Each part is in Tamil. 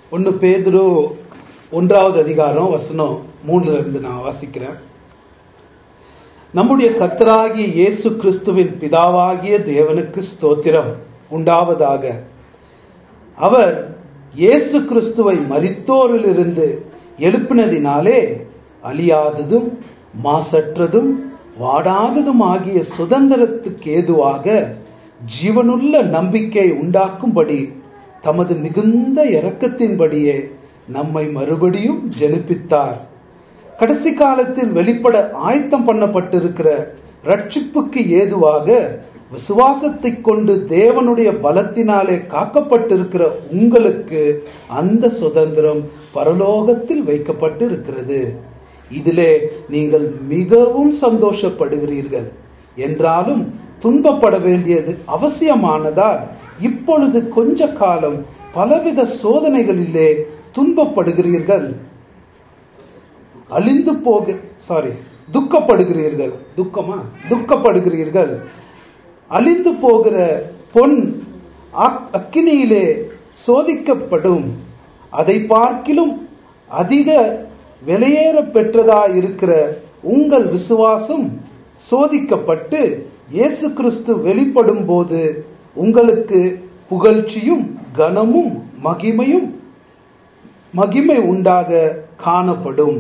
ஒன்னு பேதுரு ஒன்றாவது அதிகாரம் வசனம் மூணுல இருந்து நான் வாசிக்கிறேன் நம்முடைய கர்த்தராகிய இயேசு கிறிஸ்துவின் பிதாவாகிய தேவனுக்கு ஸ்தோத்திரம் உண்டாவதாக அவர் இயேசு கிறிஸ்துவை மரித்தோரிலிருந்து எழுப்பினதினாலே அழியாததும் மாசற்றதும் வாடாததும் ஆகிய சுதந்திரத்துக்கு ஏதுவாக ஜீவனுள்ள நம்பிக்கை உண்டாக்கும்படி தமது மிகுந்த இரக்கத்தின்படியே நம்மை மறுபடியும் ஜெனிப்பித்தார் கடைசி காலத்தில் வெளிப்பட ஆயத்தம் பண்ணப்பட்டிருக்கிற ரட்சிப்புக்கு ஏதுவாக விசுவாசத்தை கொண்டு தேவனுடைய பலத்தினாலே காக்கப்பட்டிருக்கிற உங்களுக்கு அந்த சுதந்திரம் பரலோகத்தில் வைக்கப்பட்டு இருக்கிறது இதிலே நீங்கள் மிகவும் சந்தோஷப்படுகிறீர்கள் என்றாலும் துன்பப்பட வேண்டியது அவசியமானதால் இப்பொழுது கொஞ்ச காலம் பலவித சோதனைகளிலே துன்பப்படுகிறீர்கள் அழிந்து போக சாரி துக்கப்படுகிறீர்கள் துக்கமா துக்கப்படுகிறீர்கள் அழிந்து போகிற பொன் அக்- அக்கினியிலே சோதிக்கப்படும் அதை பார்க்கிலும் அதிக விலையேற பெற்றதா இருக்கிற உங்கள் விசுவாசம் சோதிக்கப்பட்டு இயேசு கிறிஸ்து வெளிப்படும் போது உங்களுக்கு புகழ்ச்சியும் கனமும் மகிமையும் மகிமை உண்டாக காணப்படும்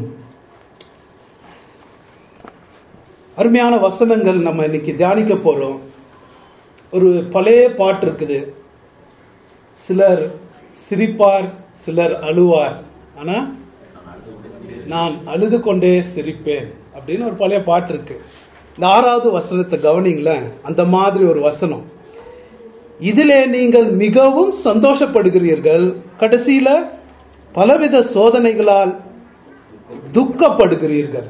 அருமையான வசனங்கள் நம்ம இன்னைக்கு தியானிக்க போறோம் ஒரு பழைய பாட்டு இருக்குது சிலர் சிரிப்பார் சிலர் அழுவார் ஆனா நான் அழுது கொண்டே சிரிப்பேன் அப்படின்னு ஒரு பழைய பாட்டு இருக்கு இந்த ஆறாவது வசனத்தை கவனிங்களேன் அந்த மாதிரி ஒரு வசனம் இதிலே நீங்கள் மிகவும் சந்தோஷப்படுகிறீர்கள் கடைசியில பலவித சோதனைகளால் துக்கப்படுகிறீர்கள்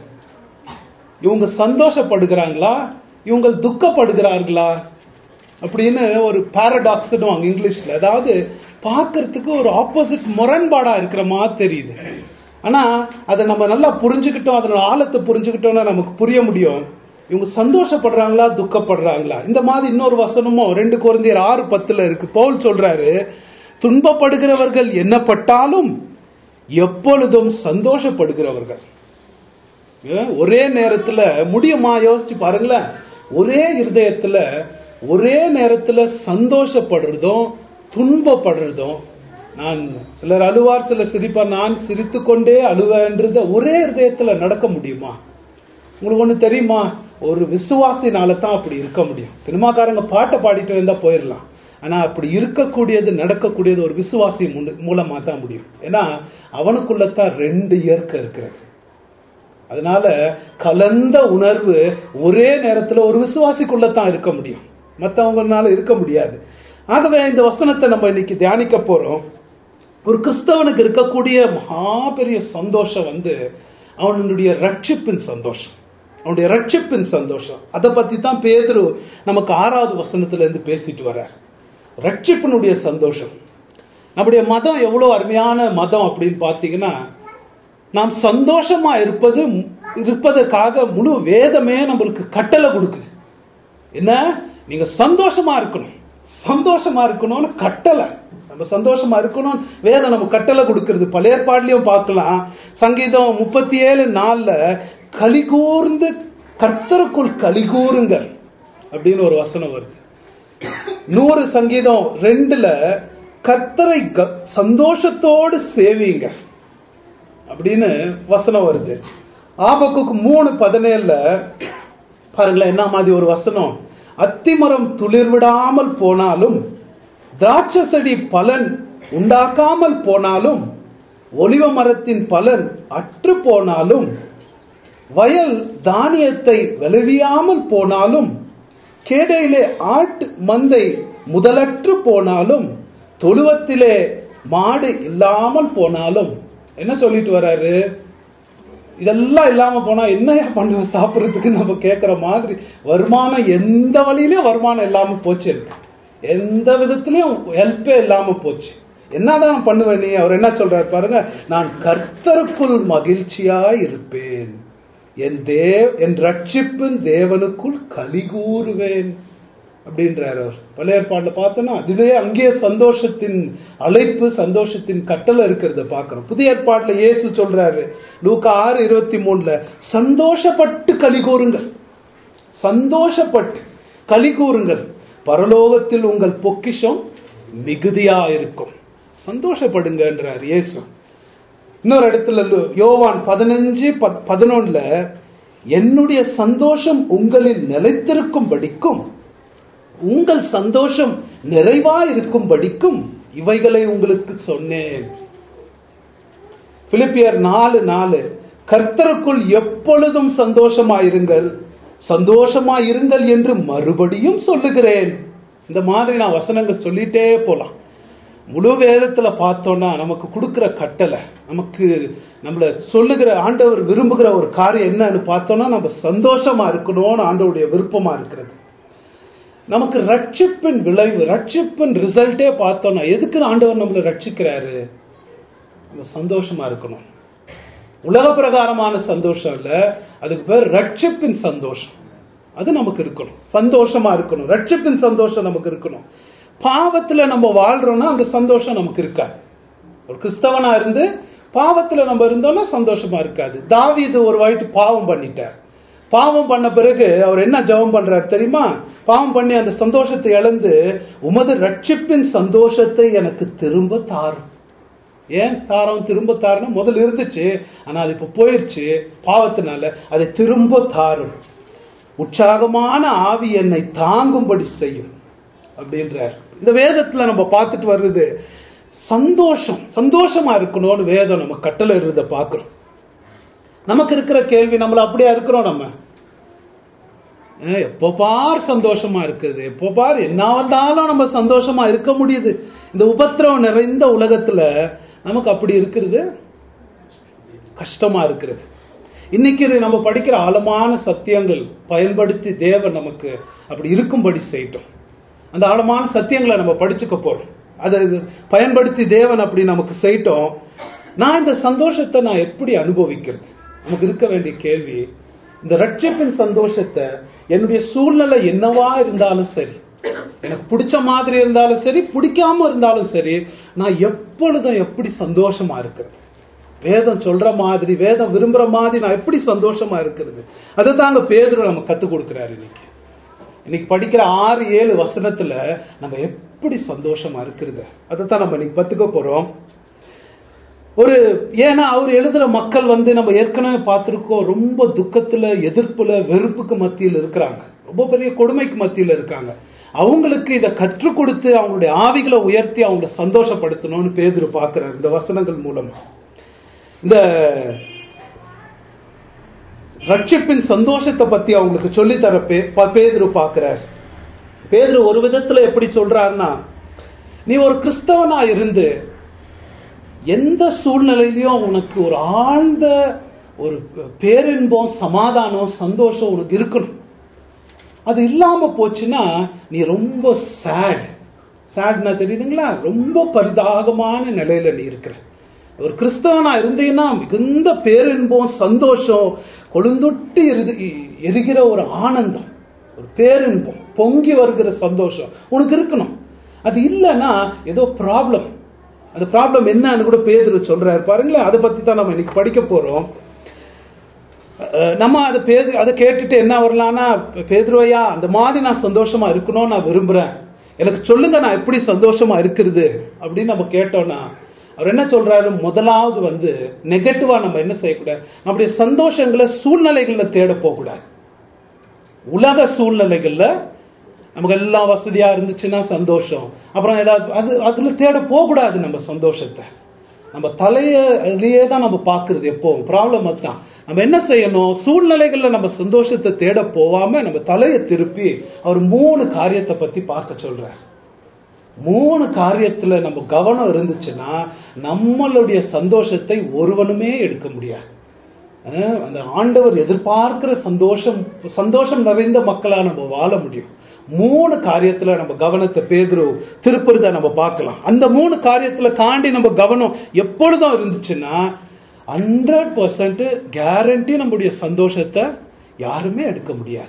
இவங்க சந்தோஷப்படுகிறாங்களா இவங்க துக்கப்படுகிறார்களா அப்படின்னு ஒரு பாரடாக்ஸ்னு அங்க இங்கிலீஷ்ல அதாவது பார்க்கறதுக்கு ஒரு ஆப்போசிட் முரண்பாடா இருக்கிற மாதிரி தெரியுது ஆனா அதை நம்ம நல்லா புரிஞ்சுக்கிட்டோம் அதனோட ஆழத்தை புரிஞ்சுக்கிட்டோம்னா நமக்கு புரிய முடியும் இவங்க சந்தோஷப்படுறாங்களா துக்கப்படுறாங்களா இந்த மாதிரி இன்னொரு வசனமும் ரெண்டு குழந்தையர் ஆறு பத்துல இருக்கு பவுல் சொல்றாரு துன்பப்படுகிறவர்கள் என்னப்பட்டாலும் எப்பொழுதும் சந்தோஷப்படுகிறவர்கள் ஏன்? ஒரே நேரத்துல முடியுமா யோசிச்சு பாருங்களேன் ஒரே இருதயத்துல ஒரே நேரத்துல சந்தோஷப்படுறதும் துன்பப்படுறதும் நான் சிலர் அழுவார் சிலர் சிரிப்பார் நான் சிரித்து கொண்டே அழுவேன்றத ஒரே இருதயத்துல நடக்க முடியுமா உங்களுக்கு ஒண்ணு தெரியுமா ஒரு விசுவாசினால தான் அப்படி இருக்க முடியும் சினிமாக்காரங்க பாட்டை பாடிட்டு வந்தா போயிடலாம் ஆனா அப்படி இருக்கக்கூடியது நடக்கக்கூடியது ஒரு விசுவாசி முன்னு- மூலமா தான் முடியும் ஏன்னா அவனுக்குள்ளதான் ரெண்டு இயற்கை இருக்கிறது அதனால கலந்த உணர்வு ஒரே நேரத்துல ஒரு விசுவாசிக்குள்ளதான் இருக்க முடியும் மற்றவங்கனால இருக்க முடியாது ஆகவே இந்த வசனத்தை நம்ம இன்னைக்கு தியானிக்க போறோம் ஒரு கிறிஸ்தவனுக்கு இருக்கக்கூடிய மகா பெரிய சந்தோஷம் வந்து அவனுடைய ரட்சிப்பின் சந்தோஷம் அவனுடைய ரட்சிப்பின் சந்தோஷம் அதை பத்தி தான் பேதுரு நமக்கு ஆறாவது வசனத்துல இருந்து பேசிட்டு வர்றார் ரட்சிப்பினுடைய சந்தோஷம் நம்முடைய மதம் எவ்வளவு அருமையான மதம் அப்படின்னு பாத்தீங்கன்னா நாம் சந்தோஷமா இருப்பது இருப்பதற்காக முழு வேதமே நம்மளுக்கு கட்டளை கொடுக்குது என்ன நீங்க சந்தோஷமா இருக்கணும் சந்தோஷமா இருக்கணும்னு கட்டளை நம்ம சந்தோஷமா இருக்கணும் வேதம் நம்ம கட்டளை கொடுக்கிறது பழைய ஏற்பாடுலயும் பார்க்கலாம் சங்கீதம் முப்பத்தி ஏழு நாள்ல கலிகூர்ந்து கர்த்தருக்குள் கலிகூருங்கள் அப்படின்னு ஒரு வசனம் வருது நூறு சங்கீதம் ரெண்டுல கர்த்தரை க- சந்தோஷத்தோடு சேவிங்க அப்படின்னு வசனம் வருது ஆபக்குக்கு மூணு பதினேழுல பாருங்களேன் என்ன மாதிரி ஒரு வசனம் அத்திமரம் துளிர்விடாமல் போனாலும் திராட்சை செடி பலன் உண்டாக்காமல் போனாலும் ஒலிவ மரத்தின் பலன் அற்று போனாலும் வயல் தானியத்தை விளைவியாமல் போனாலும் கேடையிலே ஆட்டு மந்தை முதலற்று போனாலும் தொழுவத்திலே மாடு இல்லாமல் போனாலும் என்ன சொல்லிட்டு வர்றாரு இதெல்லாம் இல்லாம போனா என்னையா பண்ணுவேன் சாப்பிடறதுக்கு நம்ம கேட்கிற மாதிரி வருமானம் எந்த வழியிலயும் வருமானம் இல்லாம போச்சு எனக்கு எந்த விதத்திலயும் ஹெல்ப்பே இல்லாம போச்சு என்னதான் பண்ணுவேன் நீ அவர் என்ன சொல்றாரு பாருங்க நான் கர்த்தருக்குள் மகிழ்ச்சியாய் இருப்பேன் என் தேவ் என் ரட்சிப்பின் தேவனுக்குள் கலிகூறுவேன் அப்படின்றார் அவர் பழைய ஏற்பாடுல பார்த்தோன்னா அதுவே அங்கேயே சந்தோஷத்தின் அழைப்பு சந்தோஷத்தின் கட்டளை இருக்கிறத பார்க்கிறோம் புதிய ஏற்பாடுல இயேசு சொல்றாரு லூக்கா ஆறு இருபத்தி மூணுல சந்தோஷப்பட்டு களி கூறுங்கள் சந்தோஷப்பட்டு களி கூறுங்கள் பரலோகத்தில் உங்கள் பொக்கிஷம் மிகுதியா இருக்கும் சந்தோஷப்படுங்கன்றார் இயேசு இன்னொரு இடத்துல லு- யோவான் பதினஞ்சு பதினொன்னுல என்னுடைய சந்தோஷம் உங்களில் நிலைத்திருக்கும்படிக்கும் உங்கள் சந்தோஷம் நிறைவா இருக்கும்படிக்கும் இவைகளை உங்களுக்கு சொன்னேன் பிலிப்பியர் நாலு நாலு கர்த்தருக்குள் எப்பொழுதும் சந்தோஷமாயிருங்கள் சந்தோஷமாயிருங்கள் என்று மறுபடியும் சொல்லுகிறேன் இந்த மாதிரி நான் வசனங்கள் சொல்லிட்டே போலாம் முழு வேதத்துல பார்த்தோம்னா நமக்கு கொடுக்கிற கட்டளை நமக்கு நம்மள சொல்லுகிற ஆண்டவர் விரும்புகிற ஒரு காரியம் என்னன்னு பார்த்தோம்னா நம்ம சந்தோஷமா இருக்கணும்னு ஆண்டவருடைய விருப்பமா இருக்கிறது நமக்கு ரட்சிப்பின் விளைவு ரட்சிப்பின் ரிசல்ட்டே பார்த்தோம்னா எதுக்கு ஆண்டவர் நம்மளை ரட்சிக்கிறாரு நம்ம சந்தோஷமா இருக்கணும் உலக பிரகாரமான சந்தோஷம் இல்ல அதுக்கு பேர் ரட்சிப்பின் சந்தோஷம் அது நமக்கு இருக்கணும் சந்தோஷமா இருக்கணும் ரட்சிப்பின் சந்தோஷம் நமக்கு இருக்கணும் பாவத்துல நம்ம வாழ்றோம்னா அந்த சந்தோஷம் நமக்கு இருக்காது ஒரு கிறிஸ்தவனா இருந்து பாவத்துல நம்ம இருந்தோம்னா சந்தோஷமா இருக்காது தாவீது ஒரு வாட்டி பாவம் பண்ணிட்டார் பாவம் பண்ண பிறகு அவர் என்ன ஜெபம் பண்றாரு தெரியுமா பாவம் பண்ணி அந்த சந்தோஷத்தை இழந்து உமது ரட்சிப்பின் சந்தோஷத்தை எனக்கு திரும்ப தாரும் ஏன் தாரம் திரும்ப தாரணும் முதல்ல இருந்துச்சு ஆனா அது இப்ப போயிருச்சு பாவத்தினால அதை திரும்ப தாரும் உற்சாகமான ஆவி என்னை தாங்கும்படி செய்யும் அப்படின்றார் இந்த வேதத்துல நம்ம பார்த்துட்டு வர்றது சந்தோஷம் சந்தோஷமா இருக்கணும்னு வேதம் நம்ம கட்டளை இருந்த பாக்குறோம் நமக்கு இருக்கிற கேள்வி நம்மள அப்படியா இருக்கிறோம் நம்ம ஏன், எப்போ பார் சந்தோஷமா இருக்குது எப்போ பார் என்ன வந்தாலும் நம்ம சந்தோஷமா இருக்க முடியுது இந்த உபத்திரவம் நிறைந்த உலகத்துல நமக்கு அப்படி இருக்கிறது கஷ்டமா இருக்கிறது இன்னைக்கு நம்ம படிக்கிற ஆழமான சத்தியங்கள் பயன்படுத்தி தேவன் நமக்கு அப்படி இருக்கும்படி செய்யட்டும் அந்த ஆழமான சத்தியங்களை நம்ம படிச்சுக்க போறோம் அதை இது பயன்படுத்தி தேவன் அப்படி நமக்கு செய்யட்டும் நான் இந்த சந்தோஷத்தை நான் எப்படி அனுபவிக்கிறது நமக்கு இருக்க வேண்டிய கேள்வி இந்த ரட்சிப்பின் சந்தோஷத்தை என்னுடைய சூழ்நிலை என்னவா இருந்தாலும் சரி எனக்கு பிடிச்ச மாதிரி இருந்தாலும் சரி பிடிக்காம இருந்தாலும் சரி நான் எப்பொழுதும் எப்படி சந்தோஷமா இருக்கிறது வேதம் சொல்ற மாதிரி வேதம் விரும்புற மாதிரி நான் எப்படி சந்தோஷமா இருக்கிறது அதை தாங்க பேதுரு நம்ம கத்து கொடுக்கிறாரு இன்னைக்கு இன்னைக்கு படிக்கிற ஆறு ஏழு வசனத்துல நம்ம எப்படி சந்தோஷமா இருக்கிறது அதைத்தான் நம்ம இன்னைக்கு பத்துக்க போறோம் ஒரு ஏன்னா அவர் எழுதுற மக்கள் வந்து நம்ம ஏற்கனவே பார்த்திருக்கோம் ரொம்ப துக்கத்துல எதிர்ப்புல வெறுப்புக்கு மத்தியில் இருக்கிறாங்க ரொம்ப பெரிய கொடுமைக்கு மத்தியில் இருக்காங்க அவங்களுக்கு இதை கற்றுக் கொடுத்து அவங்களுடைய ஆவிகளை உயர்த்தி அவங்களை சந்தோஷப்படுத்தணும்னு பேதுரு பார்க்கிறார் இந்த வசனங்கள் மூலம் இந்த ரட்சிப்பின் சந்தோஷத்தை பத்தி அவங்களுக்கு சொல்லித்தர பே ப- பேதுரு பார்க்கிறார் பேதுரு ஒரு விதத்துல எப்படி சொல்றாருன்னா நீ ஒரு கிறிஸ்தவனா இருந்து எந்த சூழ்நிலையிலையும் உனக்கு ஒரு ஆழ்ந்த ஒரு பேரின்பம் சமாதானம் சந்தோஷம் உனக்கு இருக்கணும் அது இல்லாம போச்சுன்னா நீ ரொம்ப சேட் சேட்னா தெரியுதுங்களா ரொம்ப பரிதாகமான நிலையில நீ இருக்கிற ஒரு கிறிஸ்தவனா இருந்தீங்கன்னா மிகுந்த பேரின்பம் சந்தோஷம் கொழுந்தொட்டு எரிது எரிகிற ஒரு ஆனந்தம் ஒரு பேரின்பம் பொங்கி வருகிற சந்தோஷம் உனக்கு இருக்கணும் அது இல்லைன்னா ஏதோ ப்ராப்ளம் அந்த ப்ராப்ளம் என்னன்னு கூட பேதுரு சொல்றாரு பாருங்களேன் அதை பத்தி தான் நம்ம இன்னைக்கு படிக்க போறோம் அஹ் நம்ம அதை பேது அதை கேட்டுட்டு என்ன வரலாம்னா பேதுருவையா அந்த மாதிரி நான் சந்தோஷமா இருக்கணும்னு நான் விரும்புறேன் எனக்கு சொல்லுங்க நான் எப்படி சந்தோஷமா இருக்கிறது அப்படின்னு நம்ம கேட்டோம்னா அவர் என்ன சொல்றாரு முதலாவது வந்து நெகட்டிவா நம்ம என்ன செய்யக்கூடாது நம்முடைய சந்தோஷங்களை சூழ்நிலைகள்ல தேட போகக்கூடாது உலக சூழ்நிலைகள்ல நமக்கு எல்லாம் வசதியா இருந்துச்சுன்னா சந்தோஷம் அப்புறம் ஏதாவது அது அதுல தேட போகக்கூடாது நம்ம சந்தோஷத்தை நம்ம தலைய அதுலயே தான் நம்ம பாக்குறது எப்பவும் ப்ராப்ளம் அதுதான் நம்ம என்ன செய்யணும் சூழ்நிலைகள்ல நம்ம சந்தோஷத்தை தேட போவாம நம்ம தலையை திருப்பி அவர் மூணு காரியத்தை பத்தி பார்க்க சொல்றார் மூணு காரியத்துல நம்ம கவனம் இருந்துச்சுன்னா நம்மளுடைய சந்தோஷத்தை ஒருவனுமே எடுக்க முடியாது அஹ் அந்த ஆண்டவர் எதிர்பார்க்கிற சந்தோஷம் சந்தோஷம் நிறைந்த மக்களா நம்ம வாழ முடியும் மூணு காரியத்துல நம்ம கவனத்தை பேதுரு திருப்புறத நம்ம பார்க்கலாம் அந்த மூணு காரியத்துல காண்டி நம்ம கவனம் எப்பொழுதும் இருந்துச்சுன்னா ஹண்ட்ரட் பர்சன்ட் கேரண்டி நம்முடைய சந்தோஷத்தை யாருமே எடுக்க முடியாது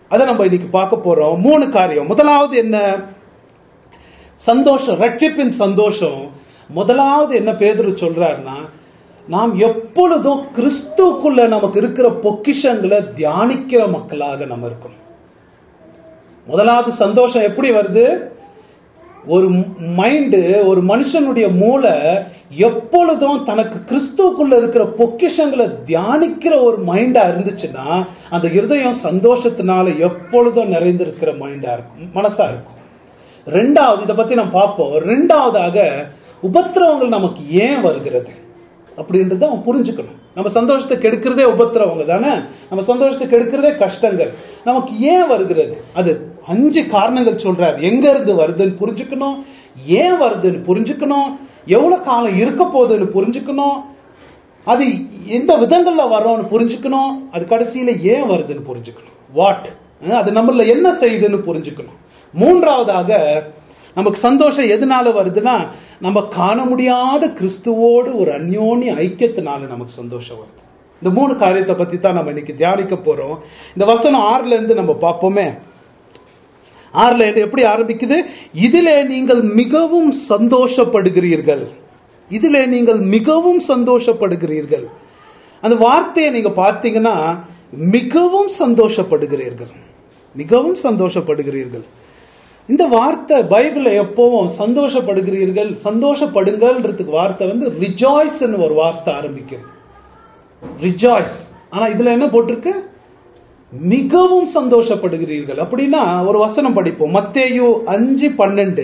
அதை நம்ம இன்னைக்கு பார்க்க போறோம் மூணு காரியம் முதலாவது என்ன சந்தோஷம் ரட்சிப்பின் சந்தோஷம் முதலாவது என்ன பேதுரு சொல்றாருன்னா நாம் எப்பொழுதும் கிறிஸ்துக்குள்ள நமக்கு இருக்கிற பொக்கிஷங்களை தியானிக்கிற மக்களாக நம்ம இருக்கணும் முதலாவது சந்தோஷம் எப்படி வருது ஒரு மைண்டு ஒரு மனுஷனுடைய மூளை எப்பொழுதும் தனக்கு கிறிஸ்துவுக்குள்ள இருக்கிற பொக்கிஷங்களை தியானிக்கிற ஒரு மைண்டா இருந்துச்சுன்னா அந்த இருதயம் சந்தோஷத்தினால எப்பொழுதும் நிறைந்திருக்கிற மைண்டா இருக்கும் மனசா இருக்கும் ரெண்டாவது இதை பத்தி நம்ம பார்ப்போம் ரெண்டாவதாக உபத்திரவங்கள் நமக்கு ஏன் வருகிறது அப்படின்றத அவன் புரிஞ்சுக்கணும் நம்ம சந்தோஷத்தை கெடுக்கிறதே உபத்திரவங்க தானே நம்ம சந்தோஷத்தை கெடுக்கிறதே கஷ்டங்கள் நமக்கு ஏன் வருகிறது அது அஞ்சு காரணங்கள் சொல்றாரு எங்க இருந்து வருதுன்னு புரிஞ்சுக்கணும் ஏன் வருதுன்னு புரிஞ்சுக்கணும் எவ்வளவு காலம் இருக்க போகுதுன்னு புரிஞ்சுக்கணும் அது எந்த விதங்கள்ல வரோம்னு புரிஞ்சுக்கணும் அது கடைசியில ஏன் வருதுன்னு புரிஞ்சுக்கணும் வாட் அது நம்மள என்ன செய்யுதுன்னு புரிஞ்சுக்கணும் மூன்றாவதாக நமக்கு சந்தோஷம் எதனால வருதுன்னா நம்ம காண முடியாத கிறிஸ்துவோடு ஒரு அந்யோன்ய ஐக்கியத்தினால நமக்கு சந்தோஷம் வருது இந்த மூணு காரியத்தை பத்தி தான் நம்ம இன்னைக்கு தியானிக்க போறோம் இந்த வசனம் ஆறுல இருந்து நம்ம பார்ப்போமே ஆறுல இருந்து எப்படி ஆரம்பிக்குது இதிலே நீங்கள் மிகவும் சந்தோஷப்படுகிறீர்கள் இதிலே நீங்கள் மிகவும் சந்தோஷப்படுகிறீர்கள் அந்த வார்த்தையை நீங்க பார்த்தீங்கன்னா மிகவும் சந்தோஷப்படுகிறீர்கள் மிகவும் சந்தோஷப்படுகிறீர்கள் இந்த வார்த்தை பைபிள்ல எப்பவும் சந்தோஷப்படுகிறீர்கள் சந்தோஷப்படுங்கள்ன்றதுக்கு வார்த்தை வந்து ரிஜாய்ஸ்ன்னு ஒரு வார்த்தை ஆரம்பிக்கிறது ரிஜாய்ஸ் ஆனா இதுல என்ன போட்டிருக்கு மிகவும் சந்தோஷப்படுகிறீர்கள் அப்படின்னா ஒரு வசனம் படிப்போம் மத்தேயு அஞ்சு பன்னெண்டு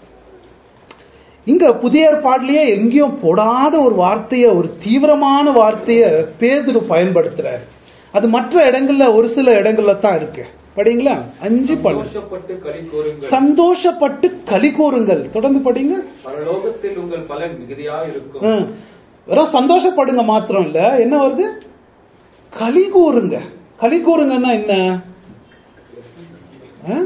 இங்க புதிய ஏற்பாட்டிலேயே எங்கேயும் போடாத ஒரு வார்த்தைய ஒரு தீவிரமான வார்த்தைய பேதுரு பயன்படுத்துறாரு அது மற்ற இடங்கள்ல ஒரு சில இடங்கள்ல தான் இருக்கு படிங்களா அஞ்சு பன்னெண்டு சந்தோஷப்பட்டு களி கூறுங்கள் சந்தோஷப்பட்டு களி கூறுங்கள் தொடர்ந்து படிங்க பரலோகத்தில் உங்கள் பலன் மிகுதியா இருக்கும் ம். வெறும் சந்தோஷப்படுங்க மாத்திரம் இல்ல என்ன வருது களி கூறுங்க களி கூறுங்கன்னா என்ன ஆ?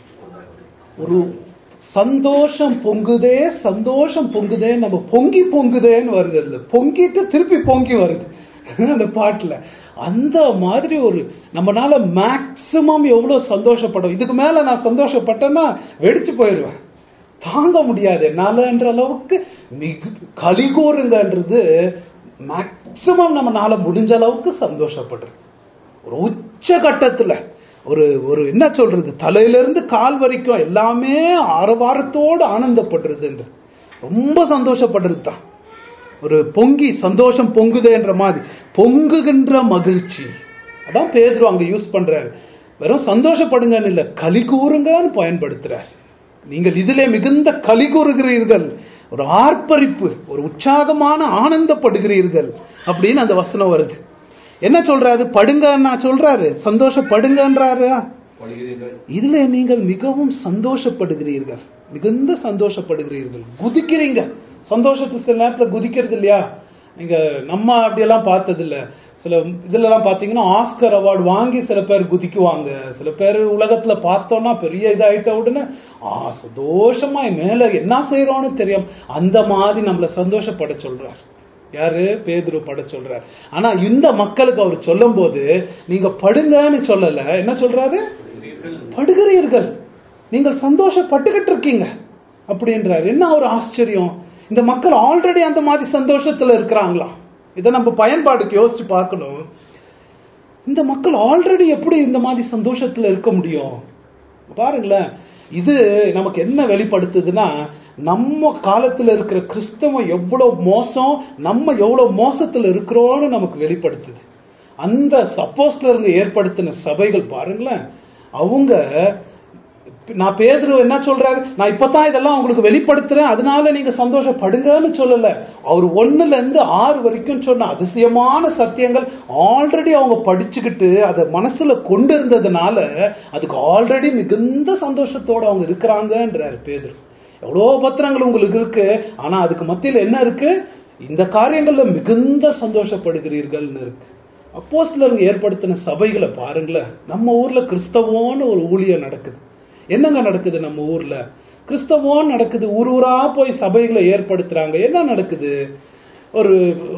ஒரு சந்தோஷம் பொங்குதே சந்தோஷம் பொங்குதே நம்ம பொங்கி பொங்குதேன்னு வருது அதுல பொங்கிட்டு திருப்பி பொங்கி வருது அந்த பாட்டுல அந்த மாதிரி ஒரு நம்மனால மேக்சிமம் எவ்வளவு சந்தோஷப்படும் இதுக்கு மேல நான் சந்தோஷப்பட்டேன்னா வெடிச்சு போயிடுவேன் தாங்க முடியாது என்னாலன்ற அளவுக்கு மிகு கலிகூறுங்கன்றது மேக்சிமம் நம்மனால முடிஞ்ச அளவுக்கு சந்தோஷப்படுறது ஒரு உச்ச கட்டத்துல ஒரு ஒரு என்ன சொல்றது தலையிலிருந்து கால் வரைக்கும் எல்லாமே ஆரவாரத்தோடு ஆனந்தப்படுறதுன்ற ரொம்ப சந்தோஷப்படுறது தான் ஒரு பொங்கி சந்தோஷம் பொங்குதேன்ற மாதிரி பொங்குகின்ற மகிழ்ச்சி அதான் பேதுரு அங்க யூஸ் பண்றாரு வெறும் சந்தோஷப்படுங்கன்னு இல்ல களி கூறுங்கன்னு பயன்படுத்துறார் நீங்கள் இதிலே மிகுந்த களி கூறுகிறீர்கள் ஒரு ஆர்ப்பரிப்பு ஒரு உற்சாகமான ஆனந்தப்படுகிறீர்கள் அப்படின்னு அந்த வசனம் வருது என்ன சொல்றாரு படுங்கன்னா சொல்றாரு சந்தோஷப்படுங்கன்றாரு படுகிறீர்கள் இதுல நீங்கள் மிகவும் சந்தோஷப்படுகிறீர்கள் மிகுந்த சந்தோஷப்படுகிறீர்கள் குதிக்கிறீங்க சந்தோஷத்துல சில நேரத்துல குதிக்கிறது இல்லையா நீங்க நம்ம அப்படியெல்லாம் பார்த்தது இல்ல சில இதுலலாம் பாத்தீங்கன்னா ஆஸ்கர் அவார்டு வாங்கி சில பேர் குதிக்குவாங்க சில பேர் உலகத்துல பார்த்தோம்னா பெரிய இதாயிட்ட உடனே ஆ சந்தோஷமா மேல என்ன செய்யறோம்னு தெரியும் அந்த மாதிரி நம்மள சந்தோஷப்பட சொல்றார் யாரு பேதுரு பட சொல்றார் ஆனா இந்த மக்களுக்கு அவர் சொல்லும் போது நீங்க படுங்கன்னு சொல்லல என்ன சொல்றாரு படுகிறீர்கள் நீங்கள் சந்தோஷப்பட்டுக்கிட்டு இருக்கீங்க அப்படின்றார் என்ன ஒரு ஆச்சரியம் இந்த மக்கள் ஆல்ரெடி அந்த மாதிரி சந்தோஷத்துல இருக்கிறாங்களா இதை நம்ம பயன்பாடுக்கு யோசிச்சு பார்க்கணும் இந்த மக்கள் ஆல்ரெடி எப்படி இந்த மாதிரி சந்தோஷத்துல இருக்க முடியும் பாருங்களேன் இது நமக்கு என்ன வெளிப்படுத்துதுன்னா நம்ம காலத்துல இருக்கிற கிறிஸ்தவம் எவ்வளவு மோசம் நம்ம எவ்வளவு மோசத்துல இருக்கிறோம்னு நமக்கு வெளிப்படுத்துது அந்த சப்போஸ்லருங்க ஏற்படுத்தின சபைகள் பாருங்களேன் அவங்க நான் பேதுரு என்ன சொல்றாரு நான் இப்பதான் இதெல்லாம் உங்களுக்கு வெளிப்படுத்துறேன் அதனால நீங்க சந்தோஷப்படுங்கன்னு சொல்லல அவர் ஒண்ணுல இருந்து ஆறு வரைக்கும் சொன்ன அதிசயமான சத்தியங்கள் ஆல்ரெடி அவங்க படிச்சுக்கிட்டு அதை மனசுல கொண்டு இருந்ததுனால அதுக்கு ஆல்ரெடி மிகுந்த சந்தோஷத்தோட அவங்க இருக்கிறாங்கன்றாரு பேதுரு எவ்வளோ பத்திரங்கள் உங்களுக்கு இருக்கு ஆனா அதுக்கு மத்தியில் என்ன இருக்கு இந்த காரியங்கள்ல மிகுந்த சந்தோஷப்படுகிறீர்கள்னு இருக்கு அப்போஸ்லருங்க ஏற்படுத்தின சபைகளை பாருங்களேன் நம்ம ஊர்ல கிறிஸ்தவோன்னு ஒரு ஊழியம் நடக்குது என்னங்க நடக்குது நம்ம ஊர்ல கிறிஸ்தவம் நடக்குது ஊர் ஊரா போய் சபைகளை ஏற்படுத்துறாங்க என்ன நடக்குது ஒரு ஒரு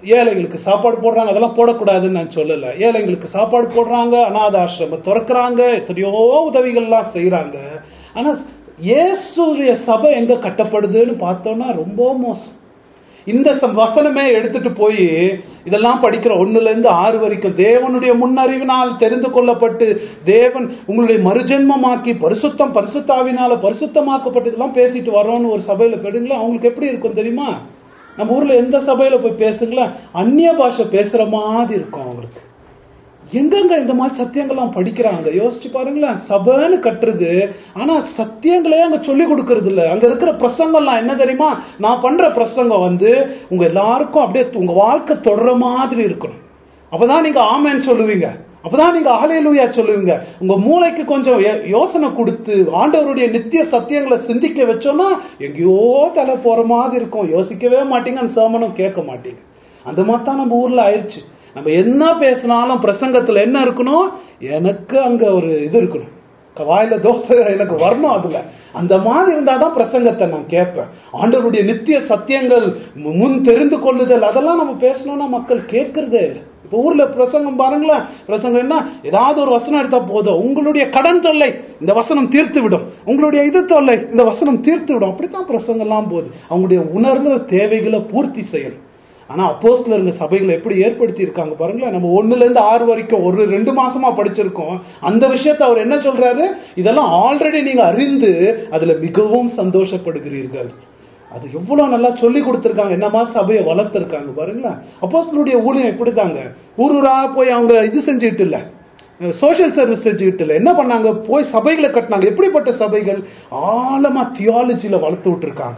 ஏழைங்களுக்கு சாப்பாடு போடுறாங்க அதெல்லாம் போடக்கூடாதுன்னு நான் சொல்லல ஏழைங்களுக்கு சாப்பாடு போடுறாங்க அனாத ஆசிரமம் திறக்கிறாங்க எத்தனையோ உதவிகள்லாம் செய்யறாங்க ஆனா இயேசுடைய சபை எங்க கட்டப்படுதுன்னு பார்த்தோம்னா ரொம்ப மோசம் இந்த ச- வசனமே எடுத்துட்டு போய் இதெல்லாம் படிக்கிற ஒண்ணுல இருந்து ஆறு வரைக்கும் தேவனுடைய முன்னறிவினால் தெரிந்து கொள்ளப்பட்டு தேவன் உங்களுடைய மறுஜென்மமாக்கி பரிசுத்தம் பரிசுத்தாவினால பரிசுத்தமாக்கப்பட்டு இதெல்லாம் பேசிட்டு வரோம்னு ஒரு சபையில போயிடுங்களா அவங்களுக்கு எப்படி இருக்கும் தெரியுமா நம்ம ஊர்ல எந்த சபையில போய் பேசுங்களேன் அந்நிய பாஷை பேசுற மாதிரி இருக்கும் அவங்களுக்கு எங்கெங்க இந்த மாதிரி சத்தியங்கள்லாம் படிக்கிறாங்க யோசிச்சு பாருங்களேன் சபைன்னு கட்டுறது ஆனா சத்தியங்களே அங்க சொல்லி கொடுக்கறது இல்ல அங்க இருக்கிற பிரசங்கம்லாம் என்ன தெரியுமா நான் பண்ற பிரசங்கம் வந்து உங்க எல்லாருக்கும் அப்படியே உங்க வாழ்க்கை தொடர மாதிரி இருக்கணும் அப்பதான் நீங்க ஆமேன்னு சொல்லுவீங்க அப்பதான் நீங்க ஆலையிலுயா சொல்லுவீங்க உங்க மூளைக்கு கொஞ்சம் யோ- யோசனை கொடுத்து ஆண்டவருடைய நித்திய சத்தியங்களை சிந்திக்க வச்சோம்னா எங்கேயோ தலை போற மாதிரி இருக்கும் யோசிக்கவே மாட்டீங்க அந்த சேமனும் கேட்க மாட்டீங்க அந்த மாதிரி தான் நம்ம ஊர்ல ஆயிடுச்சு நம்ம என்ன பேசினாலும் பிரசங்கத்துல என்ன இருக்கணும் எனக்கு அங்க ஒரு இது இருக்கணும் க- வாயில தோசை எனக்கு வரணும் அதுல அந்த மாதிரி இருந்தாதான் பிரசங்கத்தை நான் கேட்பேன் ஆண்டவருடைய நித்திய சத்தியங்கள் மு- முன் தெரிந்து கொள்ளுதல் அதெல்லாம் நம்ம பேசணும்னா மக்கள் கேட்கறதே இல்லை இப்ப ஊர்ல பிரசங்கம் பாருங்களேன் பிரசங்கம் என்ன ஏதாவது ஒரு வசனம் எடுத்தா போதும் உங்களுடைய கடன் தொல்லை இந்த வசனம் தீர்த்து விடும் உங்களுடைய இது தொல்லை இந்த வசனம் தீர்த்து விடும் அப்படித்தான் பிரசங்கம் எல்லாம் போகுது அவங்களுடைய உணர்ந்த தேவைகளை பூர்த்தி செய்யணும் ஆனா அப்போஸ்தலருங்க சபைகளை எப்படி ஏற்படுத்தி இருக்காங்க பாருங்களேன் நம்ம ஒண்ணுல இருந்து ஆறு வரைக்கும் ஒரு ரெண்டு மாசமா படிச்சிருக்கோம் அந்த விஷயத்தை அவர் என்ன சொல்றாரு இதெல்லாம் ஆல்ரெடி நீங்க அறிந்து அதுல மிகவும் சந்தோஷப்படுகிறீர்கள் அது எவ்வளவு நல்லா சொல்லி கொடுத்திருக்காங்க என்ன மாதிரி சபையை வளர்த்திருக்காங்க பாருங்களேன் அப்போஸ்தலருடைய ஊழியம் எப்படிதாங்க ஊர் ஊரா போய் அவங்க இது செஞ்சுட்டு இல்ல சோஷியல் சர்வீஸ் செஞ்சுக்கிட்டு இல்லை என்ன பண்ணாங்க போய் சபைகளை கட்டினாங்க எப்படிப்பட்ட சபைகள் ஆழமா தியாலஜில வளர்த்து விட்டுருக்காங்க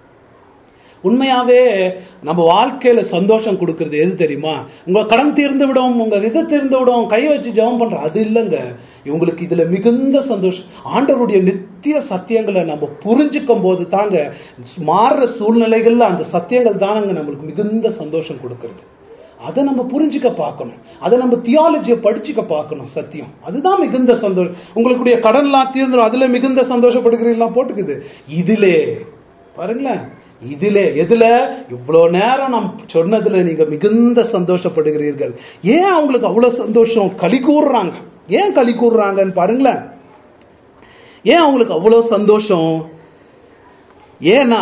உண்மையாவே நம்ம வாழ்க்கையில சந்தோஷம் கொடுக்கறது எது தெரியுமா உங்க கடன் தீர்ந்து விடும் உங்க இதை தீர்ந்து விடும் கையை வச்சு ஜெபம் பண்ற அது இல்லைங்க இவங்களுக்கு இதுல மிகுந்த சந்தோஷம் ஆண்டவருடைய நித்திய சத்தியங்களை நம்ம புரிஞ்சுக்கும் போது தாங்க மாறுற சூழ்நிலைகள்ல அந்த சத்தியங்கள் தானங்க நம்மளுக்கு மிகுந்த சந்தோஷம் கொடுக்கறது அதை நம்ம புரிஞ்சுக்க பார்க்கணும் அதை நம்ம தியாலஜியை படிச்சுக்க பார்க்கணும் சத்தியம் அதுதான் மிகுந்த சந்தோஷம் உங்களுடைய கடன்லாம் தீர்ந்துடும் அதுல மிகுந்த சந்தோஷப்படுகிறீங்களா போட்டுக்குது இதிலே பாருங்களேன் இதிலே எதுல இவ்வளவு நேரம் நாம் சொன்னதுல நீங்க மிகுந்த சந்தோஷப்படுகிறீர்கள் ஏன் அவங்களுக்கு அவ்வளவு சந்தோஷம் களி கூறுறாங்க ஏன் களி கூறுறாங்கன்னு பாருங்களேன் ஏன் அவங்களுக்கு அவ்வளவு சந்தோஷம் ஏன்னா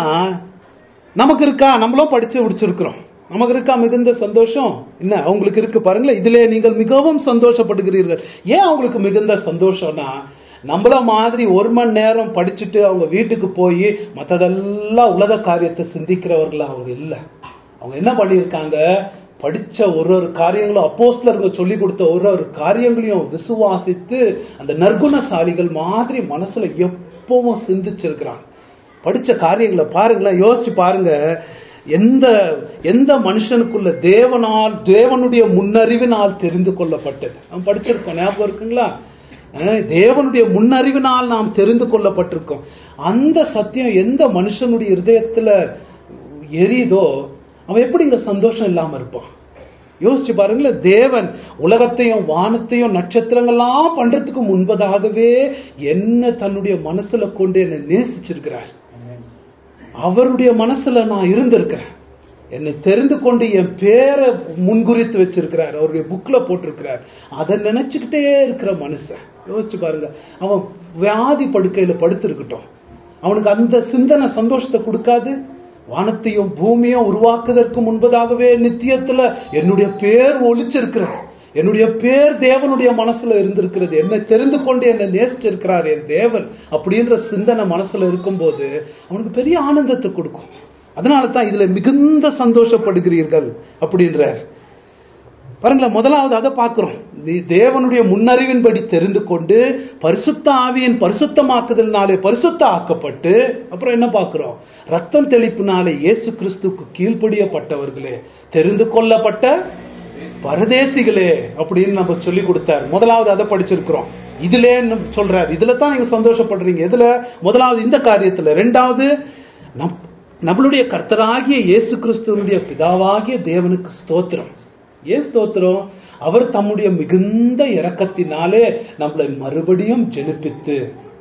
நமக்கு இருக்கா நம்மளும் படிச்சு முடிச்சிருக்கிறோம் நமக்கு இருக்கா மிகுந்த சந்தோஷம் என்ன அவங்களுக்கு இருக்கு பாருங்களேன் இதிலே நீங்கள் மிகவும் சந்தோஷப்படுகிறீர்கள் ஏன் அவங்களுக்கு மிகுந்த சந்தோஷம்னா நம்மள மாதிரி ஒரு மணி நேரம் படிச்சுட்டு அவங்க வீட்டுக்கு போய் மற்றதெல்லாம் உலக காரியத்தை சிந்திக்கிறவர்களா அவங்க இல்லை அவங்க என்ன பண்ணியிருக்காங்க படிச்ச ஒரு ஒரு காரியங்களும் அப்போஸ்தலருங்க சொல்லி கொடுத்த ஒரு ஒரு காரியங்களையும் விசுவாசித்து அந்த நற்குணசாலிகள் மாதிரி மனசுல எப்பவும் சிந்திச்சிருக்கிறாங்க படிச்ச காரியங்களை பாருங்களேன் யோசிச்சு பாருங்க எந்த எந்த மனுஷனுக்குள்ள தேவனால் தேவனுடைய முன்னறிவினால் தெரிந்து கொள்ளப்பட்டது நம்ம படிச்சிருக்கோம் ஞாபகம் இருக்குங்களா அஹ் தேவனுடைய முன்னறிவினால் நாம் தெரிந்து கொள்ளப்பட்டிருக்கோம் அந்த சத்தியம் எந்த மனுஷனுடைய இருதயத்துல எரியுதோ அவன் எப்படி இங்க சந்தோஷம் இல்லாம இருப்பான் யோசிச்சு பாருங்களேன் தேவன் உலகத்தையும் வானத்தையும் நட்சத்திரங்கள்லாம் பண்றதுக்கு முன்பதாகவே என்ன தன்னுடைய மனசுல கொண்டு என்னை நேசிச்சிருக்கிறார் அவருடைய மனசுல நான் இருந்திருக்கிறேன் என்னை தெரிந்து கொண்டு என் பேரை முன்குறித்து வச்சிருக்கிறார் அவருடைய புக்ல போட்டிருக்கிறார் அதை நினைச்சுக்கிட்டே இருக்கிற மனுஷன் யோசிச்சு பாருங்க அவன் வியாதி படுக்கையில படுத்திருக்கட்டும் அவனுக்கு அந்த சிந்தனை சந்தோஷத்தை கொடுக்காது வானத்தையும் பூமியும் உருவாக்குவதற்கு முன்பதாகவே நித்தியத்துல என்னுடைய பேர் ஒளிச்சிருக்கிறது என்னுடைய பேர் தேவனுடைய மனசுல இருந்திருக்கிறது என்னை தெரிந்து கொண்டு என்னை நேசிச்சிருக்கிறார் என் தேவன் அப்படின்ற சிந்தனை மனசுல இருக்கும்போது அவனுக்கு பெரிய ஆனந்தத்தை கொடுக்கும் அதனால தான் இதுல மிகுந்த சந்தோஷப்படுகிறீர்கள் அப்படின்றார் பாருங்களேன் முதலாவது அதை பார்க்கிறோம் நீ- தேவனுடைய முன்னறிவின்படி தெரிந்து கொண்டு பரிசுத்த ஆவியின் பரிசுத்தமாக்குதல்னாலே பரிசுத்த ஆக்கப்பட்டு அப்புறம் என்ன பார்க்கிறோம் ரத்தம் தெளிப்பினாலே இயேசு கிறிஸ்துக்கு கீழ்ப்படியப்பட்டவர்களே தெரிந்து கொள்ளப்பட்ட பரதேசிகளே அப்படின்னு நம்ம சொல்லி கொடுத்தார் முதலாவது அதை படிச்சிருக்கிறோம் இதுல சொல்றார் இதுல தான் நீங்க சந்தோஷப்படுறீங்க இதுல முதலாவது இந்த காரியத்துல ரெண்டாவது நம் நம்மளுடைய கர்த்தராகிய இயேசு கிறிஸ்துவனுடைய பிதாவாகிய தேவனுக்கு ஸ்தோத்திரம் ஏன் ஸ்தோத்திரம் அவர் தம்முடைய மிகுந்த இரக்கத்தினாலே நம்மளை மறுபடியும் ஜெனிப்பித்து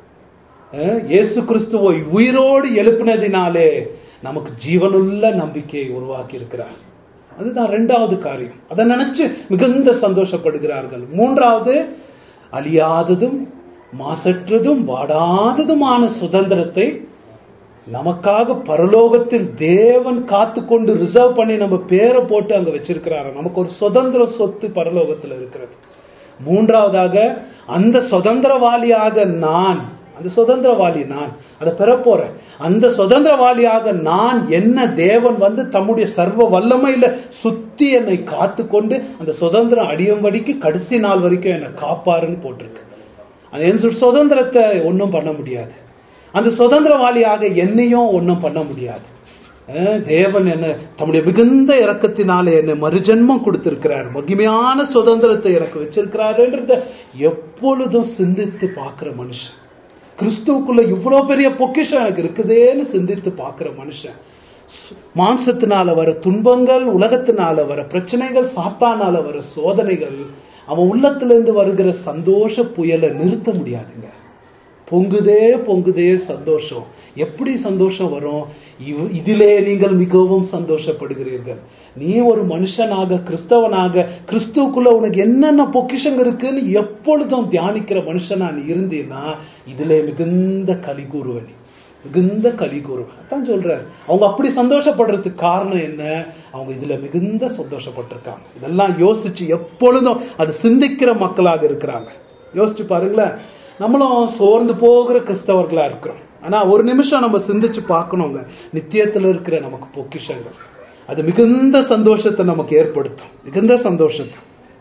அஹ், இயேசு கிறிஸ்துவை உயிரோடு எழுப்பினதினாலே நமக்கு ஜீவனுள்ள நம்பிக்கையை உருவாக்கி இருக்கிறார் அதுதான் ரெண்டாவது காரியம் அதை நினைச்சு மிகுந்த சந்தோஷப்படுகிறார்கள் மூன்றாவது அழியாததும் மாசற்றதும் வாடாததுமான சுதந்திரத்தை நமக்காக பரலோகத்தில் தேவன் காத்து கொண்டு ரிசர்வ் பண்ணி நம்ம பேரை போட்டு அங்க வச்சிருக்கிறாரு நமக்கு ஒரு சுதந்திர சொத்து பரலோகத்தில் இருக்கிறது மூன்றாவதாக அந்த சுதந்திரவாளியாக நான் அந்த சுதந்திரவாளி நான் அதை பெற போறேன் அந்த சுதந்திரவாளியாக நான் என்ன தேவன் வந்து தம்முடைய சர்வ வல்லமையில சுத்தி என்னை காத்து கொண்டு அந்த சுதந்திரம் அடியும்படிக்கு கடைசி நாள் வரைக்கும் என்னை காப்பாருன்னு போட்டிருக்கு அது என் சு- சுதந்திரத்தை ஒன்றும் பண்ண முடியாது அந்த சுதந்திரவாளியாக என்னையும் ஒன்றும் பண்ண முடியாது அஹ் தேவன் என்ன தம்முடைய மிகுந்த இரக்கத்தினாலே என்னை மறுஜென்மம் கொடுத்திருக்கிறார் மகிமையான சுதந்திரத்தை எனக்கு வச்சிருக்கிறாருன்றத எப்பொழுதும் சிந்தித்து பார்க்கிற மனுஷன் கிறிஸ்துவுக்குள்ள இவ்வளோ பெரிய பொக்கிஷம் எனக்கு இருக்குதேன்னு சிந்தித்து பார்க்கிற மனுஷன் சு- மாம்சத்தினால வர துன்பங்கள் உலகத்தினால வர பிரச்சனைகள் சாத்தானால வர சோதனைகள் அவன் உள்ளத்திலிருந்து வருகிற சந்தோஷ புயலை நிறுத்த முடியாதுங்க பொங்குதே பொங்குதே சந்தோஷம் எப்படி சந்தோஷம் வரும் இவ்- இதிலே நீங்கள் மிகவும் சந்தோஷப்படுகிறீர்கள் நீ ஒரு மனுஷனாக கிறிஸ்தவனாக கிறிஸ்துவுக்குள்ள உனக்கு என்னென்ன பொக்கிஷங்க இருக்குன்னு எப்பொழுதும் தியானிக்கிற மனுஷனா நீ இருந்தீன்னா இதிலே மிகுந்த கலி கூறுவ நீ மிகுந்த கலி கூறுவன் அதான் சொல்றாரு அவங்க அப்படி சந்தோஷப்படுறதுக்கு காரணம் என்ன அவங்க இதுல மிகுந்த சந்தோஷப்பட்டிருக்காங்க இதெல்லாம் யோசிச்சு எப்பொழுதும் அது சிந்திக்கிற மக்களாக இருக்கிறாங்க யோசிச்சு பாருங்களேன் நம்மளும் சோர்ந்து போகிற கிறிஸ்தவர்களா இருக்கிறோம் ஆனா ஒரு நிமிஷம் நம்ம சிந்திச்சு பார்க்கணுங்க நித்தியத்துல இருக்கிற நமக்கு பொக்கிஷங்கள் அது மிகுந்த சந்தோஷத்தை நமக்கு ஏற்படுத்தும் மிகுந்த சந்தோஷத்தை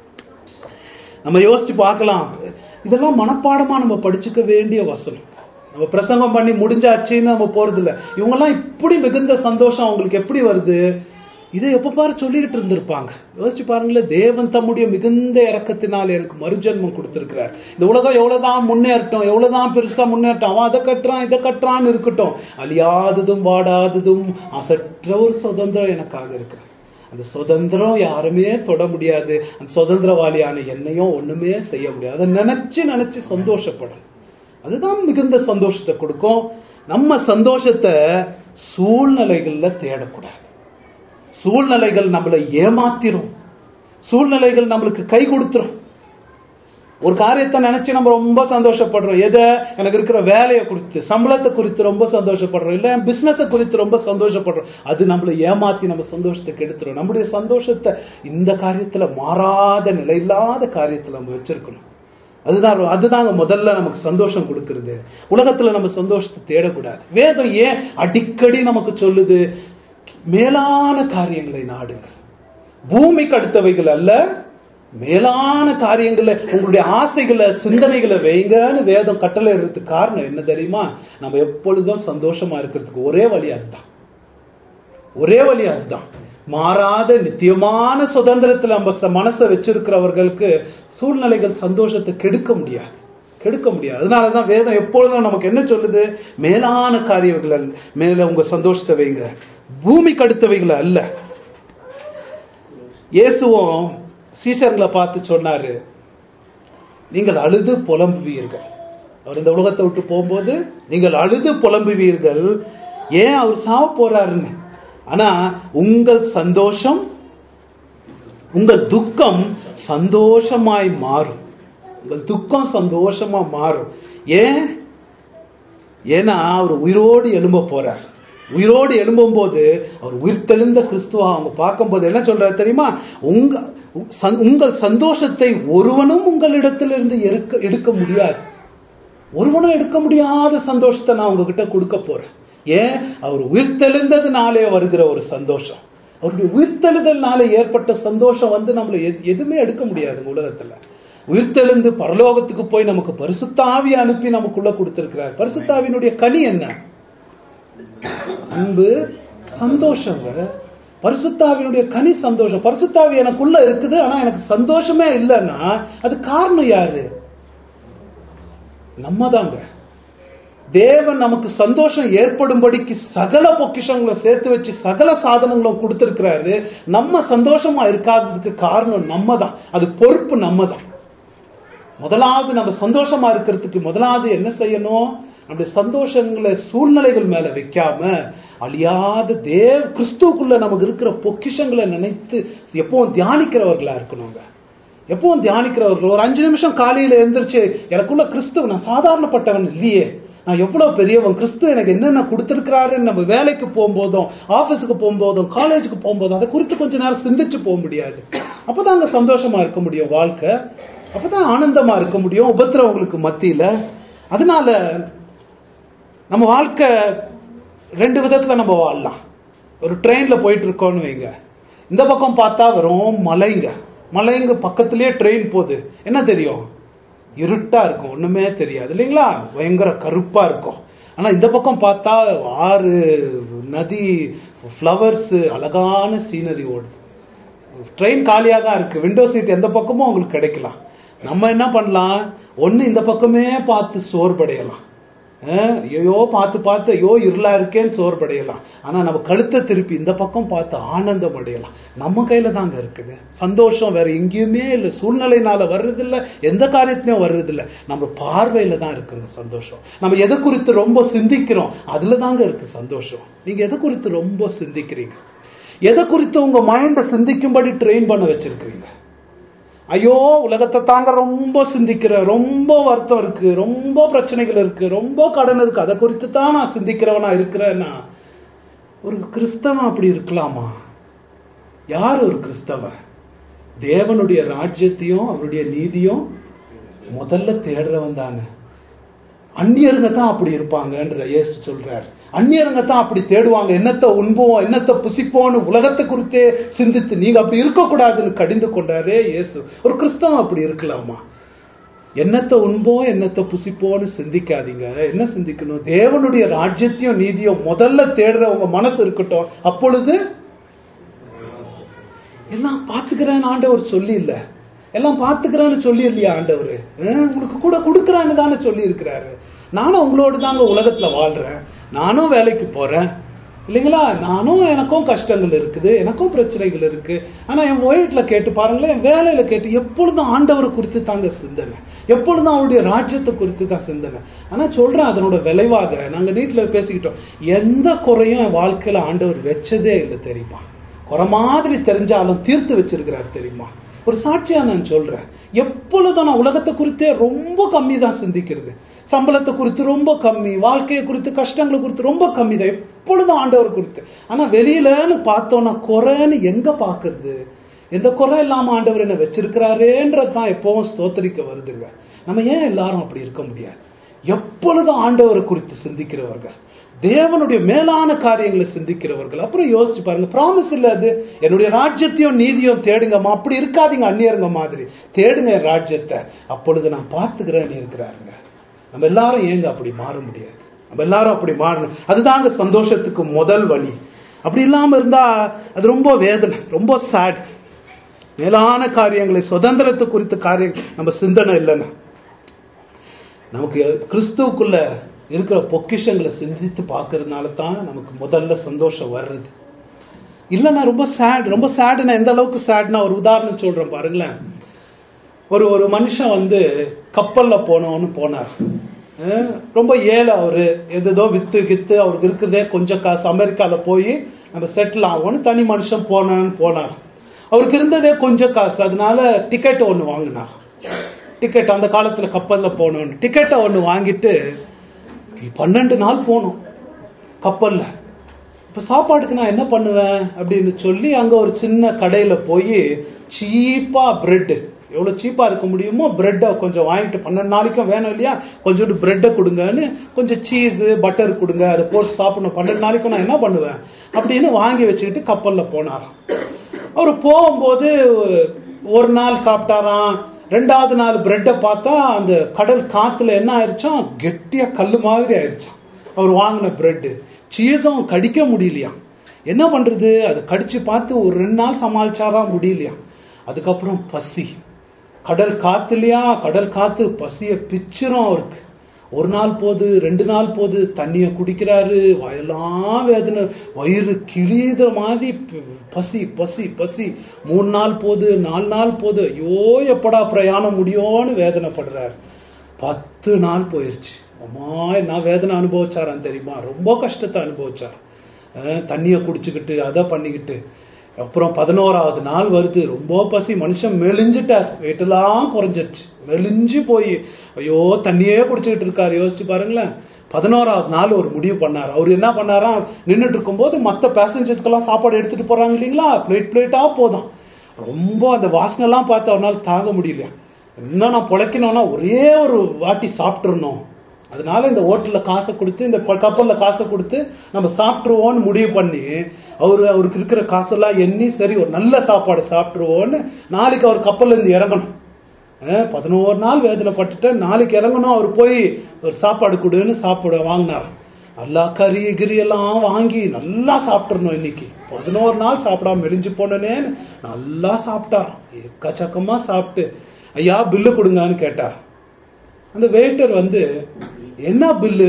நம்ம யோசிச்சு பார்க்கலாம் இதெல்லாம் மனப்பாடமா நம்ம படிச்சுக்க வேண்டிய வசனம் நம்ம பிரசங்கம் பண்ணி முடிஞ்சாச்சுன்னு நம்ம போறது இல்ல இவங்கெல்லாம் இப்படி மிகுந்த சந்தோஷம் அவங்களுக்கு எப்படி வருது இதை எப்ப பாரு சொல்லிக்கிட்டு இருந்திருப்பாங்க யோசிச்சு பாருங்களேன் தேவன் தம்முடைய மிகுந்த இறக்கத்தினால் எனக்கு மறுஜன்மம் கொடுத்திருக்கிறார் இந்த உலகம் எவ்வளவுதான் முன்னேறட்டும் எவ்வளவுதான் பெருசா முன்னேறட்டும் அவன் அதை கட்டுறான் இதை கட்டுறான்னு இருக்கட்டும் அழியாததும் வாடாததும் அசற்ற ஒரு சுதந்திரம் எனக்காக இருக்கிறது அந்த சுதந்திரம் யாருமே தொட முடியாது அந்த சுதந்திரவாளியான என்னையும் ஒண்ணுமே செய்ய முடியாது அதை நினைச்சு நினைச்சு சந்தோஷப்படும் அதுதான் மிகுந்த சந்தோஷத்தை கொடுக்கும் நம்ம சந்தோஷத்தை சூழ்நிலைகள்ல தேடக்கூடாது சூழ்நிலைகள் நம்மளை ஏமாத்திரும் சூழ்நிலைகள் நம்மளுக்கு கை கொடுத்துரும் ஒரு காரியத்தை நினைச்சு நம்ம ரொம்ப சந்தோஷப்படுறோம் எதை எனக்கு இருக்கிற வேலையை குறித்து சம்பளத்தை குறித்து ரொம்ப சந்தோஷப்படுறோம் இல்ல பிசினஸை குறித்து ரொம்ப சந்தோஷப்படுறோம் அது நம்மளை ஏமாத்தி நம்ம சந்தோஷத்தை கெடுத்துரும் நம்முடைய சந்தோஷத்தை இந்த காரியத்துல மாறாத நிலையில்லாத காரியத்துல நம்ம வச்சிருக்கணும் அதுதான் அதுதான் முதல்ல நமக்கு சந்தோஷம் கொடுக்கிறது உலகத்துல நம்ம சந்தோஷத்தை தேடக்கூடாது வேதம் ஏன் அடிக்கடி நமக்கு சொல்லுது மேலான காரியங்களை நாடுங்கள் பூமிக்கு அடுத்தவைகள் அல்ல மேலான காரியங்களை உங்களுடைய ஆசைகளை சிந்தனைகளை வைங்கன்னு வேதம் கட்டளை எடுறதுக்கு காரணம் என்ன தெரியுமா நம்ம எப்பொழுதும் சந்தோஷமா இருக்கிறதுக்கு ஒரே வழி அதுதான் ஒரே வழி அதுதான் மாறாத நித்தியமான சுதந்திரத்துல நம்ம ச- மனசை வச்சிருக்கிறவர்களுக்கு சூழ்நிலைகள் சந்தோஷத்தை கெடுக்க முடியாது கெடுக்க முடியாது அதனாலதான் வேதம் எப்பொழுதும் நமக்கு என்ன சொல்லுது மேலான காரியங்கள் அல்ல. மேல உங்க சந்தோஷத்தை வைங்க பூமிக்கு அடுத்தவைகளை அல்ல இயேசுவும் சீசர்களை பார்த்து சொன்னாரு நீங்கள் அழுது புலம்புவீர்கள் அவர் இந்த உலகத்தை விட்டு போகும்போது நீங்கள் அழுது புலம்புவீர்கள் ஏன் அவர் சாவ போறாருன்னு ஆனா உங்கள் சந்தோஷம் உங்கள் துக்கம் சந்தோஷமாய் மாறும் உங்கள் துக்கம் சந்தோஷமா மாறும் ஏன் ஏன்னா அவர் உயிரோடு எழும்ப போறார் உயிரோடு எழும்பும் போது அவர் உயிர்த்தெழுந்த கிறிஸ்துவா அவங்க பார்க்கும்போது என்ன சொல்றாரு தெரியுமா உங்க சந்- உங்கள் சந்தோஷத்தை ஒருவனும் உங்களிடத்திலிருந்து எடுக்க எடுக்க முடியாது ஒருவனும் எடுக்க முடியாத சந்தோஷத்தை நான் உங்ககிட்ட கொடுக்க போறேன் ஏன் அவர் உயிர்த்தெழுந்ததுனாலே வருகிற ஒரு சந்தோஷம் அவருடைய உயிர்த்தெழுதல்னாலே ஏற்பட்ட சந்தோஷம் வந்து நம்மள எது- எதுவுமே எடுக்க முடியாது இந்த உலகத்துல உயிர்த்தெழுந்து பரலோகத்துக்கு போய் நமக்கு பரிசுத்தாவி அனுப்பி நமக்குள்ள கொடுத்திருக்கிறார் பரிசுத்தாவினுடைய கனி என்ன அன்பு சந்தோஷங்க பரிசுத்தாவினுடைய கனி சந்தோஷம் பரிசுத்தாவி எனக்குள்ள இருக்குது ஆனா எனக்கு சந்தோஷமே இல்லைன்னா அது காரணம் யாரு நம்ம தாங்க தேவன் நமக்கு சந்தோஷம் ஏற்படும்படிக்கு சகல பொக்கிஷங்களும் சேர்த்து வச்சு சகல சாதனங்களும் கொடுத்திருக்கிறாரு நம்ம சந்தோஷமா இருக்காததுக்கு காரணம் நம்ம தான் அது பொறுப்பு நம்ம தான் முதலாவது நம்ம சந்தோஷமா இருக்கிறதுக்கு முதலாவது என்ன செய்யணும் நம்முடைய சந்தோஷங்களை சூழ்நிலைகள் மேல வைக்காம அழியாத தேவ் கிறிஸ்துவுக்குள்ள நமக்கு இருக்கிற பொக்கிஷங்களை நினைத்து எப்பவும் தியானிக்கிறவர்களா இருக்கணுங்க எப்பவும் தியானிக்கிறவர்கள் ஒரு அஞ்சு நிமிஷம் காலையில எந்திரிச்சு எனக்குள்ள கிறிஸ்துவ நான் சாதாரணப்பட்டவன் இல்லையே நான் எவ்வளவு பெரியவன் கிறிஸ்து எனக்கு என்னென்ன கொடுத்திருக்கிறாருன்னு நம்ம வேலைக்கு போகும்போதும் ஆபீஸுக்கு போகும்போதும் காலேஜுக்கு போகும்போதும் அதை குறித்து கொஞ்ச நேரம் சிந்திச்சு போக முடியாது அப்பதான் அங்க சந்தோஷமா இருக்க முடியும் வாழ்க்கை அப்பதான் ஆனந்தமா இருக்க முடியும் உபத்திரவங்களுக்கு மத்தியில அதனால நம்ம வாழ்க்கை ரெண்டு விதத்துல நம்ம வாழலாம் ஒரு ட்ரெயின்ல போயிட்டு இருக்கோம்னு வைங்க இந்த பக்கம் பார்த்தா வெறும் மலைங்க மலைங்க பக்கத்திலேயே ட்ரெயின் போகுது என்ன தெரியும் இருட்டா இருக்கும் ஒண்ணுமே தெரியாது இல்லைங்களா பயங்கர கருப்பா இருக்கும் ஆனா இந்த பக்கம் பார்த்தா ஆறு நதி ஃப்ளவர்ஸ் அழகான சீனரி ஓடுது ட்ரெயின் காலியா தான் இருக்கு விண்டோ சீட் எந்த பக்கமும் உங்களுக்கு கிடைக்கலாம் நம்ம என்ன பண்ணலாம் ஒண்ணு இந்த பக்கமே பார்த்து சோர்வடையலாம் அஹ், ஐயோ பார்த்து பார்த்து ஐயோ இருளா இருக்கேன்னு சோர்வடையலாம் ஆனா நம்ம கழுத்தை திருப்பி இந்த பக்கம் பார்த்து ஆனந்தம் அடையலாம் நம்ம கையில தாங்க இருக்குது சந்தோஷம் வேற எங்கேயுமே இல்லை சூழ்நிலையினால வர்றதில்ல எந்த காரியத்திலயும் வர்றதில்ல நம்ம பார்வையில தான் இருக்குங்க சந்தோஷம் நம்ம எதை குறித்து ரொம்ப சிந்திக்கிறோம் அதுல தாங்க இருக்கு சந்தோஷம் நீங்க எதை குறித்து ரொம்ப சிந்திக்கிறீங்க எதை குறித்து உங்க மைண்டை சிந்திக்கும்படி ட்ரெயின் பண்ண வச்சிருக்கிறீங்க ஐயோ உலகத்தை தாங்க ரொம்ப சிந்திக்கிற ரொம்ப வருத்தம் இருக்கு ரொம்ப பிரச்சனைகள் இருக்கு ரொம்ப கடன் இருக்கு அதை குறித்து தான் நான் சிந்திக்கிறவனா இருக்கிறேன்னா ஒரு கிறிஸ்தவன் அப்படி இருக்கலாமா யார் ஒரு கிறிஸ்தவன் தேவனுடைய ராஜ்யத்தையும் அவருடைய நீதியும் முதல்ல தேடுறவன் தானே அந்நியருங்க தான் அப்படி இருப்பாங்கன்ற இயேசு சொல்றார் அந்நியருங்க தான் அப்படி தேடுவாங்க என்னத்தை உண்போம் என்னத்தை புசிப்போம்னு உலகத்தை குறித்தே சிந்தித்து நீங்க அப்படி இருக்கக்கூடாதுன்னு கடிந்து கொண்டாரே இயேசு ஒரு கிறிஸ்தவன் அப்படி இருக்கலாமா என்னத்தை உண்போம் என்னத்தை புசிப்போம்னு சிந்திக்காதீங்க என்ன சிந்திக்கணும் தேவனுடைய ராஜ்யத்தையும் நீதியும் முதல்ல தேடுற உங்க மனசு இருக்கட்டும் அப்பொழுது எல்லாம் பாத்துக்கிறேன்னு ஆண்டவர் சொல்லி இல்ல எல்லாம் பாத்துக்கிறேன்னு சொல்லி இல்லையா ஆண்டவர் உங்களுக்கு கூட கொடுக்கறான்னு தானே சொல்லி இருக்கிறாரு நானும் உங்களோடு தாங்க உலகத்துல வாழ்றேன் நானும் வேலைக்கு போறேன் இல்லைங்களா நானும் எனக்கும் கஷ்டங்கள் இருக்குது எனக்கும் பிரச்சனைகள் இருக்கு ஆனா என் வீட்டுல கேட்டு பாருங்களேன் என் வேலையில கேட்டு எப்பொழுதும் ஆண்டவர் குறித்து தாங்க சிந்தனை எப்பொழுதும் அவருடைய ராஜ்யத்தை குறித்து தான் சிந்தனை ஆனா சொல்றேன் அதனோட விளைவாக நாங்க வீட்டுல பேசிக்கிட்டோம் எந்த குறையும் என் வாழ்க்கையில ஆண்டவர் வச்சதே இல்லை தெரியுமா குறை மாதிரி தெரிஞ்சாலும் தீர்த்து வச்சிருக்கிறார் தெரியுமா ஒரு சாட்சியா நான் சொல்றேன் எப்பொழுதும் நான் உலகத்தை குறித்தே ரொம்ப கம்மி தான் சிந்திக்கிறது சம்பளத்தை குறித்து ரொம்ப கம்மி வாழ்க்கையை குறித்து கஷ்டங்களை குறித்து ரொம்ப கம்மி தான் எப்பொழுதும் ஆண்டவர் குறித்து ஆனா வெளியிலன்னு பார்த்தோம்னா குறைன்னு எங்க பாக்குறது எந்த குறை இல்லாம ஆண்டவர் என்ன வச்சிருக்கிறாரேன்றது தான் எப்பவும் ஸ்தோத்தரிக்க வருதுங்க நம்ம ஏன் எல்லாரும் அப்படி இருக்க முடியாது எப்பொழுதும் ஆண்டவரை குறித்து சிந்திக்கிறவர்கள் தேவனுடைய மேலான காரியங்களை சிந்திக்கிறவர்கள் அப்புறம் யோசிச்சு பாருங்க ப்ராமிஸ் இல்ல அது என்னுடைய ராஜ்யத்தையும் நீதியும் தேடுங்கம்மா அப்படி இருக்காதீங்க அந்நியருங்க மாதிரி தேடுங்க என் ராஜ்யத்தை அப்பொழுது நான் பார்த்துக்கிறேன்னு இருக்கிறாருங்க நம்ம எல்லாரும் ஏங்க அப்படி மாற முடியாது நம்ம எல்லாரும் அப்படி மாறணும் அதுதாங்க சந்தோஷத்துக்கு முதல் வழி அப்படி இல்லாம இருந்தா அது ரொம்ப வேதனை ரொம்ப சேட் மேலான காரியங்களை சுதந்திரத்தை குறித்த காரியம் நம்ம சிந்தனை இல்லைன்னா நமக்கு கிறிஸ்துவுக்குள்ள இருக்கிற பொக்கிஷங்களை சிந்தித்து பார்க்கறதுனால தான் நமக்கு முதல்ல சந்தோஷம் வர்றது இல்லைன்னா ரொம்ப சேட் ரொம்ப சேடுனா எந்த அளவுக்கு சேட்னா ஒரு உதாரணம் சொல்றேன் பாருங்களேன் ஒரு ஒரு மனுஷன் வந்து கப்பல்ல போனோன்னு போனார் அஹ் ரொம்ப ஏழை அவரு எதோ வித்து கித்து அவருக்கு இருக்கிறதே கொஞ்சம் காசு அமெரிக்கால போய் நம்ம செட்டில் ஆகும்னு தனி மனுஷன் போனான்னு போனார் அவருக்கு இருந்ததே கொஞ்சம் காசு அதனால டிக்கெட் ஒன்று வாங்கினார் டிக்கெட் அந்த காலத்துல கப்பல்ல போகணும்னு டிக்கெட்டை ஒன்று வாங்கிட்டு பன்னெண்டு நாள் போனோம் கப்பல்ல இப்ப சாப்பாட்டுக்கு நான் என்ன பண்ணுவேன் அப்படின்னு சொல்லி அங்க ஒரு சின்ன கடையில போய் சீப்பா பிரெட் எவ்வளவு சீப்பா இருக்க முடியுமோ பிரெட்டை கொஞ்சம் வாங்கிட்டு பன்னெண்டு நாளைக்கும் வேணும் இல்லையா கொஞ்சோண்டு பிரெட்டை கொடுங்கன்னு கொஞ்சம் சீஸ் பட்டர் கொடுங்க அதை போட்டு சாப்பிடணும் பன்னெண்டு நாளைக்கும் நான் என்ன பண்ணுவேன் அப்படின்னு வாங்கி வச்சுக்கிட்டு கப்பல்ல போனாராம் அவர் போகும்போது ஒரு நாள் சாப்பிட்டாராம் ரெண்டாவது நாள் பிரெட்டை பார்த்தா அந்த கடல் காத்துல என்ன ஆயிடுச்சோம் கெட்டியா கல்லு மாதிரி ஆயிடுச்சான் அவர் வாங்கின பிரெட் சீஸும் கடிக்க முடியலையா என்ன பண்றது அதை கடிச்சு பார்த்து ஒரு ரெண்டு நாள் சமாளிச்சாரா முடியலையா அதுக்கப்புறம் பசி கடல் காத்துலையா கடல் காத்து பசிய பிச்சிரும் அவருக்கு ஒரு நாள் போது ரெண்டு நாள் போது தண்ணிய குடிக்கிறாரு வயலாம் வேதனை வயிறு கிழியுற மாதிரி பசி பசி பசி மூணு நாள் போது நாலு நாள் போது ஐயோ எப்படா பிரயாணம் முடியும்னு வேதனைப்படுறாரு பத்து நாள் போயிருச்சு அம்மா என்ன வேதனை அனுபவிச்சாரான் தெரியுமா ரொம்ப கஷ்டத்தை அனுபவிச்சார் அஹ், தண்ணியை குடிச்சுக்கிட்டு அதை பண்ணிக்கிட்டு அப்புறம் பதினோராவது நாள் வருது ரொம்ப பசி மனுஷன் மெலிஞ்சிட்டார் வெயிட்டெல்லாம் குறைஞ்சிருச்சு மெலிஞ்சு போய் ஐயோ தண்ணியே குடிச்சுக்கிட்டு இருக்காரு யோசிச்சு பாருங்களேன் பதினோராவது நாள் ஒரு முடிவு பண்ணார் அவர் என்ன பண்ணாராம் நின்றுட்டு இருக்கும்போது மற்ற பேசஞ்சர்ஸ்க்கெல்லாம் சாப்பாடு எடுத்துட்டு போறாங்க இல்லைங்களா பிளேட் பிளேட்டா போதும் ரொம்ப அந்த வாசனை எல்லாம் பார்த்து அவனால் தாங்க முடியல இன்னும் நான் பொழைக்கணும்னா ஒரே ஒரு வாட்டி சாப்பிட்டுறணும் அதனால இந்த ஹோட்டல்ல காசை கொடுத்து இந்த ப- கப்பல்ல காசை கொடுத்து நம்ம சாப்பிட்டுருவோம்னு முடிவு பண்ணி அவரு அவருக்கு இருக்கிற காசெல்லாம் எண்ணி சரி ஒரு நல்ல சாப்பாடு சாப்பிட்டுருவோம்னு நாளைக்கு அவர் கப்பல்ல இருந்து இறங்கணும் அஹ், பதினோரு நாள் வேதனைப்பட்டுட்டு நாளைக்கு இறங்கணும் அவர் போய் ஒரு சாப்பாடு கொடுன்னு சாப்பிட வாங்கினார் நல்லா கறி கிரி எல்லாம் வாங்கி நல்லா சாப்பிட்டுறணும் இன்னைக்கு பதினோரு நாள் சாப்பிடாம மெலிஞ்சு போனனேன்னு நல்லா சாப்பிட்டார் எக்கச்சக்கமா சாப்பிட்டு ஐயா பில்லு கொடுங்கன்னு கேட்டார் அந்த வெயிட்டர் வந்து என்ன பில்லு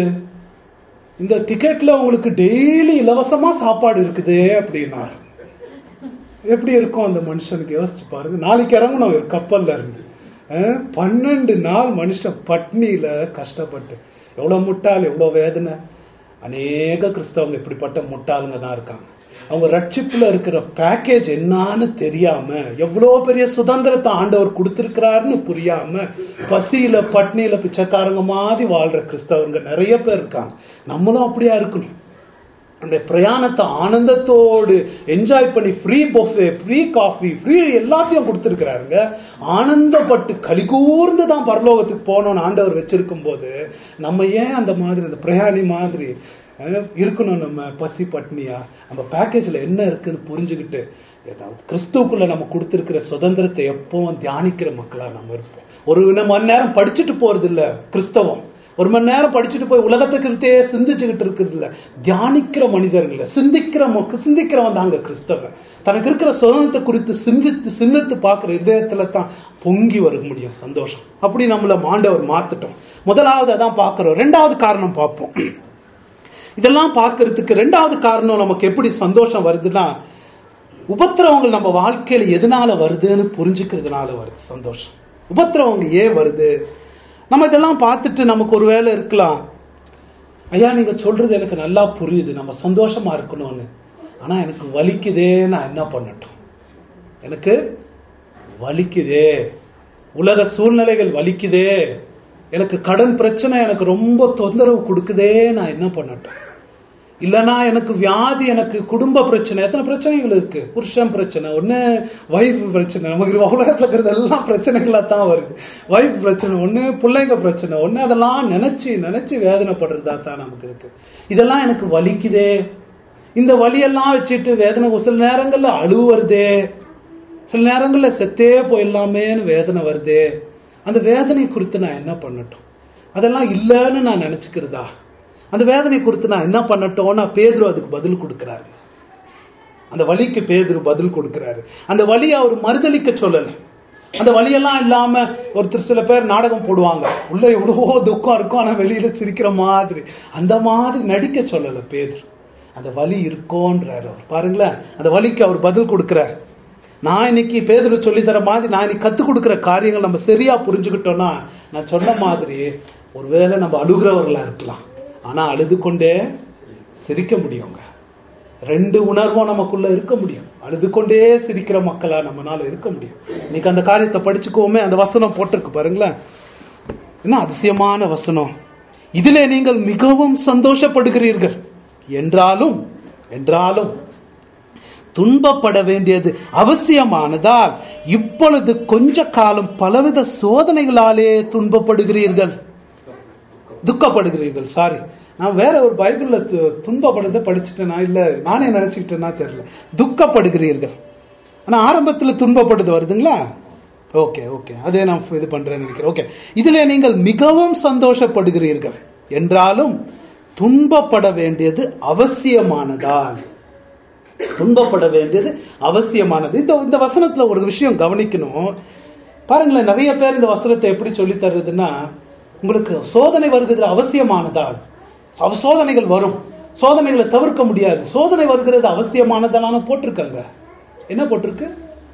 இந்த டிக்கெட்ல உங்களுக்கு டெய்லி இலவசமா சாப்பாடு இருக்குதே அப்படின்னார் எப்படி இருக்கும் அந்த மனுஷனுக்கு யோசிச்சு பாருங்க நாளைக்கு இறங்கணும் ஒரு கப்பல்ல இருந்து அஹ், பன்னெண்டு நாள் மனுஷன் பட்னியில கஷ்டப்பட்டு எவ்வளவு முட்டாள் எவ்வளவு வேதனை அநேக கிறிஸ்தவங்க இப்படிப்பட்ட முட்டாளுங்க தான் இருக்காங்க அவங்க ரட்சிப்புல இருக்கிற பேக்கேஜ் என்னன்னு தெரியாம எவ்வளவு பெரிய சுதந்திரத்தை ஆண்டவர் கொடுத்திருக்கிறாருன்னு புரியாம பசியில பட்னியில பிச்சைக்காரங்க மாதிரி வாழ்ற கிறிஸ்தவங்க நிறைய பேர் இருக்காங்க நம்மளும் அப்படியா இருக்கணும் அந்த பிரயாணத்தை ஆனந்தத்தோடு என்ஜாய் பண்ணி free buffet free coffee free எல்லாத்தையும் கொடுத்துருக்கிறாருங்க ஆனந்தப்பட்டு கலிகூர்ந்து தான் பரலோகத்துக்கு போகணும்னு ஆண்டவர் வச்சிருக்கும் போது நம்ம ஏன் அந்த மாதிரி அந்த பிரயாணி மாதிரி அஹ், இருக்கணும் நம்ம பசி பட்னியா நம்ம பேக்கேஜ்ல என்ன இருக்குன்னு புரிஞ்சுக்கிட்டு ஏதாவது கிறிஸ்துவுக்குள்ள நம்ம கொடுத்திருக்கிற சுதந்திரத்தை எப்பவும் தியானிக்கிற மக்களா நம்ம இருப்போம் ஒரு மணி நேரம் படிச்சுட்டு போறது இல்ல கிறிஸ்தவம் ஒரு மணி நேரம் படிச்சுட்டு போய் உலகத்தை குறித்தே சிந்திச்சுக்கிட்டு இருக்கிறது இல்ல தியானிக்கிற மனிதர்கள் சிந்திக்கிற மொக்க- சிந்திக்கிறவன் தாங்க கிறிஸ்தவன் தனக்கு இருக்கிற சுதந்திரத்தை குறித்து சிந்தித்து சிந்தித்து பார்க்கிற இதயத்துல தான் பொங்கி வர முடியும் சந்தோஷம் அப்படி நம்மள மாண்டவர் மாத்துட்டோம் முதலாவது அதான் பார்க்கிறோம் ரெண்டாவது காரணம் பார்ப்போம் இதெல்லாம் பார்க்கிறதுக்கு ரெண்டாவது காரணம் நமக்கு எப்படி சந்தோஷம் வருதுன்னா உபத்திரவங்கள் நம்ம வாழ்க்கையில எதனால வருதுன்னு புரிஞ்சுக்கிறதுனால வருது சந்தோஷம் உபத்திரவங்கள் ஏன் வருது நம்ம இதெல்லாம் பார்த்துட்டு நமக்கு ஒரு வேலை இருக்கலாம் ஐயா நீங்க சொல்றது எனக்கு நல்லா புரியுது நம்ம சந்தோஷமா இருக்கணும்னு ஆனா எனக்கு வலிக்குதே நான் என்ன பண்ணட்டும் எனக்கு வலிக்குதே உலக சூழ்நிலைகள் வலிக்குதே எனக்கு கடன் பிரச்சனை எனக்கு ரொம்ப தொந்தரவு கொடுக்குதே நான் என்ன பண்ணட்டும் இல்லனா எனக்கு வியாதி எனக்கு குடும்ப பிரச்சனை எத்தனை பிரச்சனைகள் இருக்கு புருஷன் பிரச்சனை ஒண்ணு வைஃப் பிரச்சனை நமக்கு உலகத்துல இருக்கிறது எல்லாம் பிரச்சனைகளா தான் வருது வைஃப் பிரச்சனை ஒண்ணு பிள்ளைங்க பிரச்சனை ஒண்ணு அதெல்லாம் நினைச்சு நினைச்சு வேதனைப்படுறதா தான் நமக்கு இருக்கு இதெல்லாம் எனக்கு வலிக்குதே இந்த வலியெல்லாம் வச்சுட்டு வேதனை சில நேரங்கள்ல அழுவு வருதே சில நேரங்கள்ல செத்தே போயிடலாமேன்னு வேதனை வருதே அந்த வேதனை குறித்து நான் என்ன பண்ணட்டும் அதெல்லாம் இல்லைன்னு நான் நினைச்சுக்கிறதா அந்த வேதனை குறித்து நான் என்ன பண்ணட்டோம்னா பேதுரு அதுக்கு பதில் கொடுக்கிறாரு அந்த வலிக்கு பேதுரு பதில் கொடுக்கிறாரு அந்த வலியை அவர் மறுதளிக்க சொல்லல அந்த வலியெல்லாம் இல்லாம ஒருத்தர் சில பேர் நாடகம் போடுவாங்க உள்ள எவ்வளவோ துக்கம் இருக்கும் ஆனா வெளியில சிரிக்கிற மாதிரி அந்த மாதிரி நடிக்க சொல்லல பேதுரு அந்த வலி இருக்கோன்றாரு அவர் பாருங்களேன் அந்த வலிக்கு அவர் பதில் கொடுக்கிறார் நான் இன்னைக்கு பேதுரு சொல்லித்தர மாதிரி நான் இன்னைக்கு கத்துக் கொடுக்கிற காரியங்கள் நம்ம சரியா புரிஞ்சுக்கிட்டோம்னா நான் சொன்ன மாதிரி ஒருவேளை நம்ம அழுகிறவர்களா இருக்கலாம் ஆனா அழுது கொண்டே சிரிக்க முடியுங்க ரெண்டு உணர்வும் நமக்குள்ள இருக்க முடியும் அழுது கொண்டே சிரிக்கிற மக்களா நம்மனால இருக்க முடியும் இன்னைக்கு அந்த காரியத்தை படிச்சுக்கோமே அந்த வசனம் போட்டிருக்கு பாருங்களேன் என்ன அதிசயமான வசனம் இதிலே நீங்கள் மிகவும் சந்தோஷப்படுகிறீர்கள் என்றாலும் என்றாலும் துன்பப்பட வேண்டியது அவசியமானதால் இப்பொழுது கொஞ்ச காலம் பலவித சோதனைகளாலே துன்பப்படுகிறீர்கள் துக்கப்படுகிறீர்கள் சாரி நான் வேற ஒரு பைபிள்ல து- துன்பப்படுறத படிச்சுட்டேனா இல்ல நானே நினைச்சுக்கிட்டேனா தெரியல துக்கப்படுகிறீர்கள் ஆனா ஆரம்பத்துல துன்பப்படுது வருதுங்களா ஓகே ஓகே அதே நான் இது பண்றேன்னு நினைக்கிறேன் ஓகே இதுல நீங்கள் மிகவும் சந்தோஷப்படுகிறீர்கள் என்றாலும் துன்பப்பட வேண்டியது அவசியமானதால் துன்பப்பட வேண்டியது அவசியமானது இந்த இந்த வசனத்துல ஒரு விஷயம் கவனிக்கணும் பாருங்களேன் நிறைய பேர் இந்த வசனத்தை எப்படி சொல்லி தர்றதுன்னா உங்களுக்கு சோதனை வருகிறது அவசியமானதா அவ சோதனைகள் வரும் சோதனைகளை தவிர்க்க முடியாது சோதனை வருகிறது அவசியமானதான போட்டிருக்காங்க என்ன போட்டிருக்கு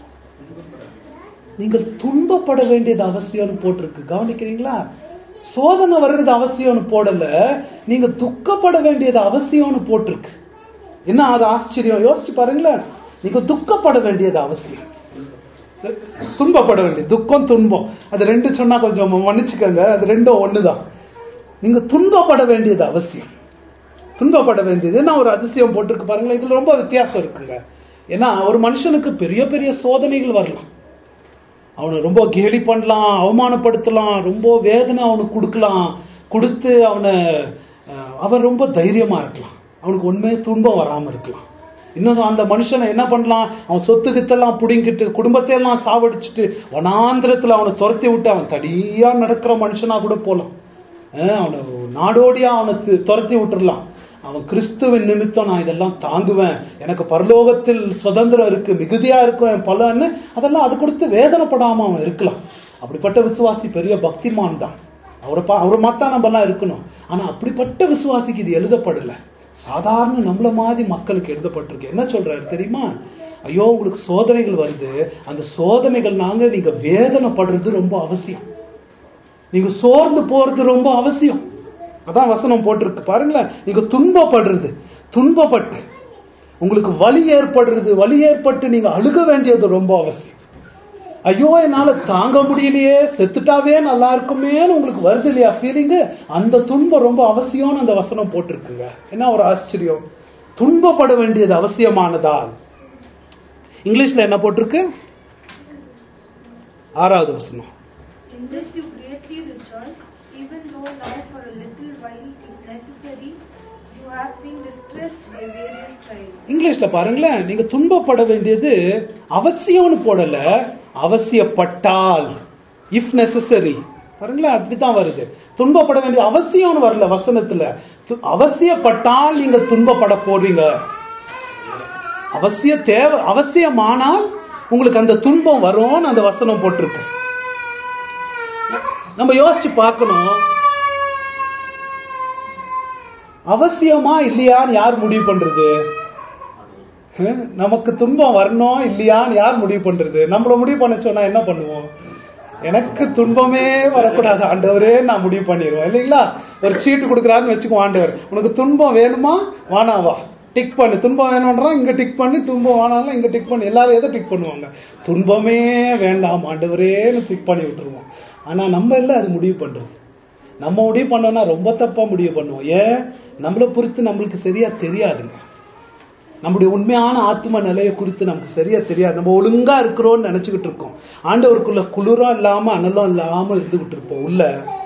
நீங்கள் துன்பப்பட வேண்டியது அவசியம்னு போட்டிருக்கு கவனிக்கிறீங்களா சோதனை வர்றது அவசியம்னு போடல நீங்க துக்கப்பட வேண்டியது அவசியம்னு போட்டிருக்கு என்ன அது ஆச்சரியம் யோசிச்சு பாருங்களேன் நீங்க துக்கப்பட வேண்டியது அவசியம் துன்பப்பட வேண்டியது துக்கம் துன்பம் அது ரெண்டு சொன்னா கொஞ்சம் மன்னிச்சுக்கோங்க அது ரெண்டும் ஒண்ணுதான் நீங்க துன்பப்பட வேண்டியது அவசியம் துன்பப்பட வேண்டியது என்ன ஒரு அதிசயம் போட்டிருக்கு பாருங்களேன் இதுல ரொம்ப வித்தியாசம் இருக்குங்க ஏன்னா ஒரு மனுஷனுக்கு பெரிய பெரிய சோதனைகள் வரலாம் அவனை ரொம்ப கேலி பண்ணலாம் அவமானப்படுத்தலாம் ரொம்ப வேதனை அவனுக்கு கொடுக்கலாம் கொடுத்து அவனை அஹ், அவன் ரொம்ப தைரியமா இருக்கலாம் அவனுக்கு உண்மையே துன்பம் வராம இருக்கலாம் இன்னும் அந்த மனுஷனை என்ன பண்ணலாம் அவன் சொத்து கித்தெல்லாம் புடிங்கிட்டு குடும்பத்தை எல்லாம் சாவடிச்சுட்டு வனாந்திரத்துல அவனை துரத்தி விட்டு அவன் தடியா நடக்கிற மனுஷனா கூட போலாம் அஹ், அவனை நாடோடியா அவனை து- துரத்தி விட்டுறலாம் அவன் கிறிஸ்துவின் நிமித்தம் நான் இதெல்லாம் தாங்குவேன் எனக்கு பரலோகத்தில் சுதந்திரம் இருக்கு மிகுதியா இருக்கும் என் பலன்னு அதெல்லாம் அது கொடுத்து வேதனைப்படாம அவன் இருக்கலாம் அப்படிப்பட்ட விசுவாசி பெரிய பக்திமான் தான் அவரை பா அவரை மாத்தா நம்ம எல்லாம் இருக்கணும் ஆனா அப்படிப்பட்ட விசுவாசிக்கு இது எழுதப்படல சாதாரண நம்மள மாதிரி மக்களுக்கு எழுதப்பட்டிருக்கு என்ன சொல்றாரு தெரியுமா ஐயோ உங்களுக்கு சோதனைகள் வருது அந்த சோதனைகள் நாங்க நீங்க வேதனைப்படுறது ரொம்ப அவசியம் நீங்க சோர்ந்து போறது ரொம்ப அவசியம் அதான் வசனம் போட்டிருக்கு பாருங்களேன் நீங்க துன்பப்படுறது துன்பப்பட்டு உங்களுக்கு வலி ஏற்படுறது வலி ஏற்பட்டு நீங்க அழுக வேண்டியது ரொம்ப அவசியம் ஐயோ என்னால தாங்க முடியலையே செத்துட்டாவே நல்லா இருக்குமேன்னு உங்களுக்கு வருது இல்லையா ஃபீலிங்கு அந்த துன்பம் ரொம்ப அவசியம்னு அந்த வசனம் போட்டிருக்குங்க என்ன ஒரு ஆச்சரியம் துன்பப்பட வேண்டியது அவசியமானதால் இங்கிலீஷ்ல என்ன போட்டிருக்கு ஆறாவது வசனம் In this you greatly rejoice, even though now for a little while, if necessary, you have been distressed by various trials. இங்கிலீஷ்ல பாருங்களேன் நீங்க துன்பப்பட வேண்டியது அவசியம்னு போடல அவசியப்பட்டால் இஃப் நெசசரி பாருங்களேன் அப்படித்தான் வருது துன்பப்பட வேண்டியது அவசியம்னு வரல வசனத்துல து- அவசியப்பட்டால் நீங்க துன்பப்பட போறீங்க அவசிய தேவை அவசியமானால் உங்களுக்கு அந்த துன்பம் வரும்னு அந்த வசனம் போட்டிருக்கு நம்ம யோசிச்சு பார்க்கணும் அவசியமா இல்லையான்னு யார் முடிவு பண்றது ஹம், நமக்கு துன்பம் வரணும் இல்லையான்னு யார் முடிவு பண்றது நம்மள முடிவு பண்ண சொன்னா என்ன பண்ணுவோம் எனக்கு துன்பமே வரக்கூடாது ஆண்டவரே நான் முடிவு பண்ணிடுவோம் இல்லைங்களா ஒரு சீட்டு கொடுக்குறாருன்னு வச்சுக்கோ ஆண்டவர் உனக்கு துன்பம் வேணுமா வானாவா டிக் பண்ணு துன்பம் வேணும்ன்றான் இங்க டிக் பண்ணி துன்பம் வேணாலும் இங்க டிக் பண்ணு எல்லாரும் எதை டிக் பண்ணுவாங்க துன்பமே வேண்டாம் ஆண்டவரேன்னு டிக் பண்ணி விட்டுருவோம் ஆனா நம்ம இல்ல அது முடிவு பண்றது நம்ம முடிவு பண்ணோம்னா ரொம்ப தப்பா முடிவு பண்ணுவோம் ஏன் நம்மளை பொறுத்து நம்மளுக்கு சரியா தெரியாதுங்க நம்முடைய உண்மையான ஆத்ம நிலையை குறித்து நமக்கு சரியா தெரியாது நம்ம ஒழுங்கா இருக்கிறோம்னு நினைச்சுக்கிட்டு இருக்கோம் ஆண்டவருக்குள்ள குளிரும் இல்லாம அனலும் இல்லாம இருந்துகிட்டு இருப்போம் உள்ள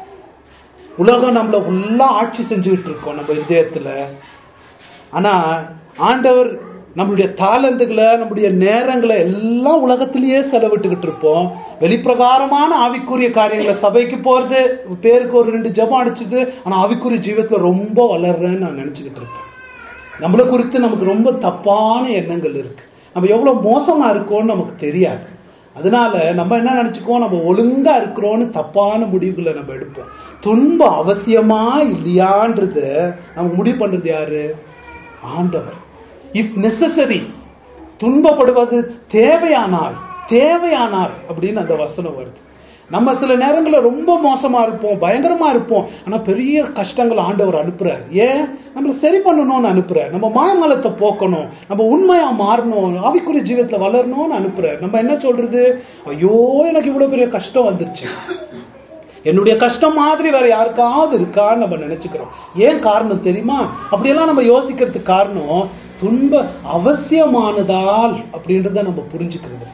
உலகம் நம்மள ஃபுல்லா ஆட்சி செஞ்சுக்கிட்டு இருக்கோம் நம்ம இதயத்துல ஆனா ஆண்டவர் நம்மளுடைய தாளந்துகளை நம்முடைய நேரங்களை எல்லாம் உலகத்திலேயே செலவிட்டுக்கிட்டு இருப்போம் வெளிப்பிரகாரமான ஆவிக்குரிய காரியங்களை சபைக்கு போறது பேருக்கு ஒரு ரெண்டு ஜெபம் அடிச்சுது ஆனா ஆவிக்குரிய ஜீவத்துல ரொம்ப வளர்றேன்னு நான் நினைச்சுக்கிட்டு இருப்பேன் நம்மளை குறித்து நமக்கு ரொம்ப தப்பான எண்ணங்கள் இருக்கு நம்ம எவ்வளவு மோசமா இருக்கோம்னு நமக்கு தெரியாது அதனால நம்ம என்ன நினைச்சுக்குவோம் நம்ம ஒழுங்கா இருக்கிறோம்னு தப்பான முடிவுகளை நம்ம எடுப்போம் துன்பம் அவசியமா இல்லையான்றத நமக்கு முடிவு பண்றது யாரு ஆண்டவர் இஃப் நெசசரி துன்பப்படுவது தேவையானால் தேவையானால் அப்படின்னு அந்த வசனம் வருது நம்ம சில நேரங்களில் ரொம்ப மோசமா இருப்போம் பயங்கரமா இருப்போம் ஆனா பெரிய கஷ்டங்கள் ஆண்டவர் அனுப்புறார் ஏன் நம்மளை சரி பண்ணணும்னு அனுப்புறார் நம்ம மாயமலத்தை போக்கணும் நம்ம உண்மையா மாறணும் ஆவிக்குரிய ஜீவத்துல வளரணும்னு அனுப்புறார் நம்ம என்ன சொல்றது ஐயோ எனக்கு இவ்வளவு பெரிய கஷ்டம் வந்துருச்சு என்னுடைய கஷ்டம் மாதிரி வேற யாருக்காவது இருக்கான்னு நம்ம நினைச்சுக்கிறோம் ஏன் காரணம் தெரியுமா அப்படியெல்லாம் நம்ம யோசிக்கிறதுக்கு காரணம் துன்ப அவசியமானதால் அப்படின்றத நம்ம புரிஞ்சுக்கிறது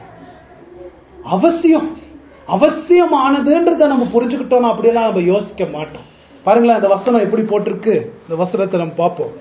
அவசியம் அவசியமானதுன்றத நம்ம புரிஞ்சுக்கிட்டோம்னா அப்படியெல்லாம் நம்ம யோசிக்க மாட்டோம் பாருங்களேன் இந்த வசனம் எப்படி போட்டிருக்கு இந்த வசனத்தை நம்ம பார்ப்போம்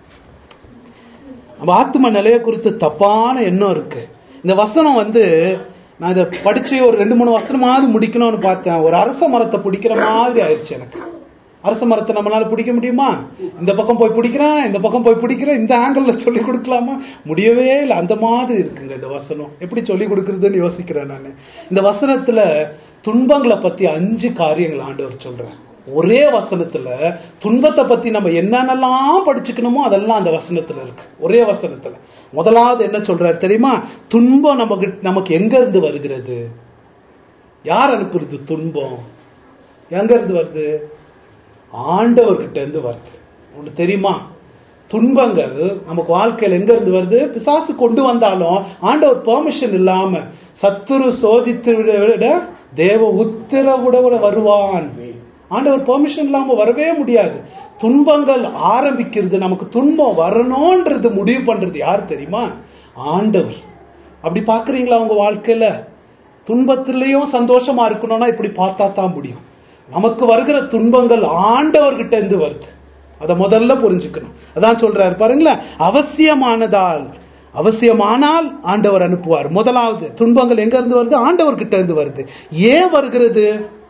நம்ம ஆத்ம நிலைய குறித்து தப்பான எண்ணம் இருக்கு இந்த வசனம் வந்து நான் இதை படிச்சு ஒரு ரெண்டு மூணு வசனமாவது முடிக்கணும்னு பார்த்தேன் ஒரு அரச மரத்தை பிடிக்கிற மாதிரி ஆயிடுச்சு எனக்கு அரச மரத்தை நம்மளால பிடிக்க முடியுமா இந்த பக்கம் போய் பிடிக்கிறேன் இந்த பக்கம் போய் பிடிக்கிறேன் இந்த ஆங்கிள் சொல்லி கொடுக்கலாமா முடியவே இல்லை அந்த மாதிரி இருக்குங்க இந்த வசனம் எப்படி சொல்லி கொடுக்கறதுன்னு யோசிக்கிறேன் நான் இந்த வசனத்துல துன்பங்களை பத்தி அஞ்சு காரியங்கள் ஆண்டவர் சொல்றார் ஒரே வசனத்துல துன்பத்தை பத்தி நம்ம என்னென்னலாம் படிச்சுக்கணுமோ அதெல்லாம் அந்த வசனத்துல இருக்கு ஒரே வசனத்துல முதலாவது என்ன சொல்றாரு தெரியுமா துன்பம் நமக்கு நமக்கு எங்க இருந்து வருகிறது யார் அனுப்புறது துன்பம் எங்க இருந்து வருது ஆண்டவர்கிட்ட இருந்து வருது உங்களுக்கு தெரியுமா துன்பங்கள் நமக்கு வாழ்க்கையில எங்க இருந்து வருது பிசாசு கொண்டு வந்தாலும் ஆண்டவர் பெர்மிஷன் இல்லாம சத்துரு சோதித்து விட தேவ உத்தரவுட வருவான் ஆண்டவர் பெர்மிஷன் இல்லாம வரவே முடியாது துன்பங்கள் ஆரம்பிக்கிறது நமக்கு துன்பம் வரணும்ன்றது முடிவு பண்றது யார் தெரியுமா ஆண்டவர் அப்படி பாக்குறீங்களா உங்க வாழ்க்கையில துன்பத்திலையும் சந்தோஷமா இருக்கணும்னா இப்படி பார்த்தா தான் முடியும் நமக்கு வருகிற துன்பங்கள் ஆண்டவர்கிட்ட இருந்து வருது அதை முதல்ல புரிஞ்சுக்கணும் அதான் சொல்றாரு பாருங்களேன் அவசியமானதால் அவசியமானால் ஆண்டவர் அனுப்புவார் முதலாவது துன்பங்கள் எங்க இருந்து வருது ஆண்டவர்கிட்ட இருந்து வருது ஏன் வருகிறது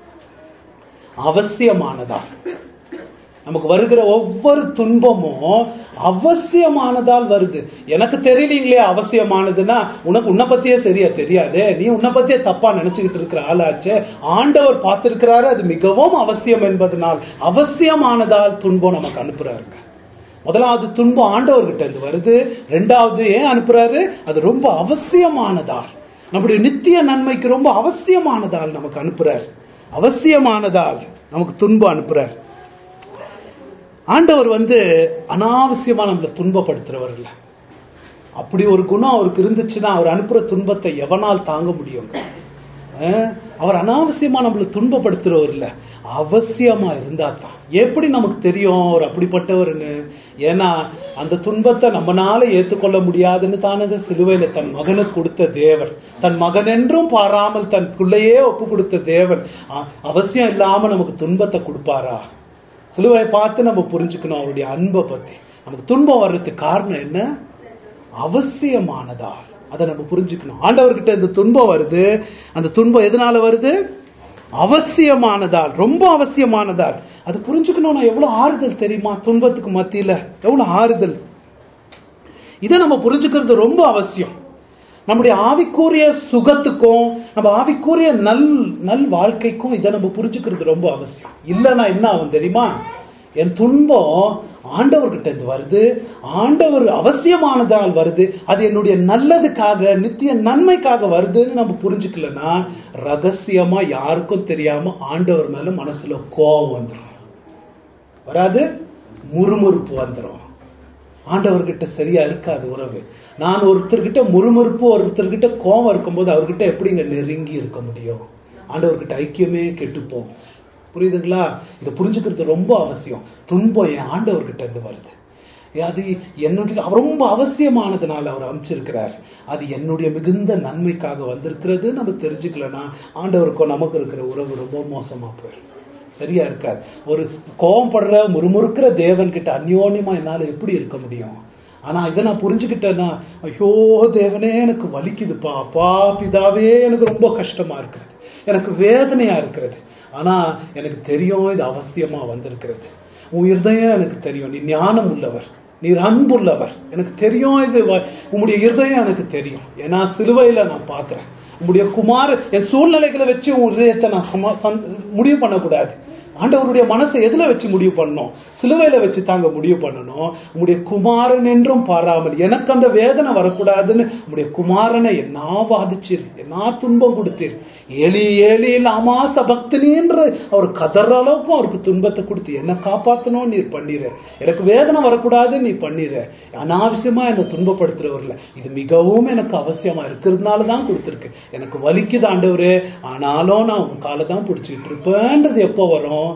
அவசியமானதால் நமக்கு வருகிற ஒவ்வொரு துன்பமும் அவசியமானதால் வருது எனக்கு தெரியலீங்களே அவசியமானதுன்னா உனக்கு உன்னை பத்தியே சரியா தெரியாது நீ உன்னை பத்தியே தப்பா நினைச்சுக்கிட்டு இருக்கிற ஆளாச்சே ஆண்டவர் பார்த்திருக்கிறாரு அது மிகவும் அவசியம் என்பதனால் அவசியமானதால் துன்பம் நமக்கு அனுப்புறாருங்க முதலாவது துன்பம் ஆண்டவர்கிட்ட இருந்து வருது ரெண்டாவது ஏன் அனுப்புறாரு அது ரொம்ப அவசியமானதால் நம்முடைய நித்திய நன்மைக்கு ரொம்ப அவசியமானதால் நமக்கு அனுப்புறார் அவசியமானதால் நமக்கு துன்பம் அனுப்புறார் ஆண்டவர் வந்து அனாவசியமா நம்மளை துன்பப்படுத்துறவர் இல்ல அப்படி ஒரு குணம் அவருக்கு இருந்துச்சுன்னா அவர் அனுப்புற துன்பத்தை எவனால் தாங்க முடியும் அஹ், அவர் அனாவசியமா நம்மளை துன்பப்படுத்துறவர் இல்ல அவசியமா இருந்தா தான் எப்படி நமக்கு தெரியும் அவர் அப்படிப்பட்டவர்னு ஏன்னா அந்த துன்பத்தை நம்மனால ஏத்துக்கொள்ள முடியாதுன்னு தானுங்க சிலுவையில தன் மகனுக்கு கொடுத்த தேவன் தன் மகன் என்றும் பாராமல் தன் பிள்ளையே ஒப்பு கொடுத்த தேவன் அ- அவசியம் இல்லாம நமக்கு துன்பத்தை கொடுப்பாரா சிலுவையை பார்த்து நம்ம புரிஞ்சுக்கணும் அவருடைய அன்பை பத்தி நமக்கு துன்பம் வர்றதுக்கு காரணம் என்ன அவசியமானதால் அதை நம்ம புரிஞ்சுக்கணும் ஆண்டவர்கிட்ட இந்த துன்பம் வருது அந்த துன்பம் எதனால வருது அவசியமானதால் ரொம்ப அவசியமானதால் அது புரிஞ்சுக்கணும்னா எவ்வளவு ஆறுதல் தெரியுமா துன்பத்துக்கு மத்தியில எவ்வளவு ஆறுதல் இதை நம்ம புரிஞ்சுக்கிறது ரொம்ப அவசியம் நம்முடைய ஆவிக்குரிய சுகத்துக்கும் நம்ம ஆவிக்குரிய நல் நல் வாழ்க்கைக்கும் இதை நம்ம புரிஞ்சுக்கிறது ரொம்ப அவசியம் இல்லைன்னா என்ன ஆகும் தெரியுமா என் துன்பம் ஆண்டவர்கிட்ட இருந்து வருது ஆண்டவர் அவசியமானதால் வருது அது என்னுடைய நல்லதுக்காக நித்திய நன்மைக்காக வருதுன்னு நம்ம புரிஞ்சுக்கலன்னா ரகசியமா யாருக்கும் தெரியாம ஆண்டவர் மேல மனசுல கோபம் வந்துடும் வராது முறுமுறுப்பு வந்துடும் ஆண்டவர்கிட்ட சரியா இருக்காது உறவு நான் ஒருத்தர்கிட்ட முறுமுறுப்பு ஒருத்தர்கிட்ட கோபம் இருக்கும்போது அவர்கிட்ட எப்படிங்க நெருங்கி இருக்க முடியும் ஆண்டவர்கிட்ட ஐக்கியமே கெட்டு போகும் புரியுதுங்களா இதை புரிஞ்சுக்கிறது ரொம்ப அவசியம் துன்பம் என் ஆண்டவர்கிட்ட இருந்து வருது அது என்னுடைய அவர் ரொம்ப அவசியமானதுனால அவர் அமைச்சிருக்கிறார் அது என்னுடைய மிகுந்த நன்மைக்காக வந்திருக்கிறது நம்ம தெரிஞ்சுக்கலன்னா ஆண்டவருக்கும் நமக்கு இருக்கிற உறவு ரொம்ப மோசமா போயிடும் சரியா இருக்காது ஒரு கோவப்படுற முறுமுறுக்கிற தேவன் கிட்ட அந்யோன்யமா என்னால எப்படி இருக்க முடியும் ஆனா இதை நான் புரிஞ்சுக்கிட்டேன்னா ஐயோ தேவனே எனக்கு வலிக்குதுப்பா அப்பா பிதாவே எனக்கு ரொம்ப கஷ்டமா இருக்கிறது எனக்கு வேதனையா இருக்கிறது ஆனா எனக்கு தெரியும் இது அவசியமா வந்திருக்கிறது உன் இருதயம் எனக்கு தெரியும் நீ ஞானம் உள்ளவர் நீர் அன்புள்ளவர் எனக்கு தெரியும் இது வ- உம்முடைய இருதயம் எனக்கு தெரியும் ஏன்னா சிலுவையில நான் பார்க்கிறேன் உம்முடைய குமார் என் சூழ்நிலைகளை வச்சு உன் இதயத்தை நான் சமா சந்- முடிவு பண்ணக்கூடாது ஆண்டவருடைய மனசை எதுல வச்சு முடிவு பண்ணணும் சிலுவையில வச்சு தாங்க முடிவு பண்ணணும் உம்முடைய குமாரன் என்றும் பாராமல் எனக்கு அந்த வேதனை வரக்கூடாதுன்னு உம்முடைய குமாரனை என்ன வாதிச்சீர் என்ன துன்பம் கொடுத்தீர் ஏலி ஏலி லாமா சபக்தினின்ற அவர் கதற அளவுக்கும் அவருக்கு துன்பத்தை கொடுத்து என்ன காப்பாத்தணும் நீர் பண்ணிற எனக்கு வேதனை வரக்கூடாது நீ பண்ணிற அனாவசியமா என்னை துன்பப்படுத்துறவர்ல இது மிகவும் எனக்கு அவசியமா இருக்கிறதுனால தான் கொடுத்துருக்கு எனக்கு வலிக்குது ஆண்டவரே ஆனாலும் நான் உன் காலை தான் பிடிச்சிட்டு இருப்பேன்றது எப்போ வரும்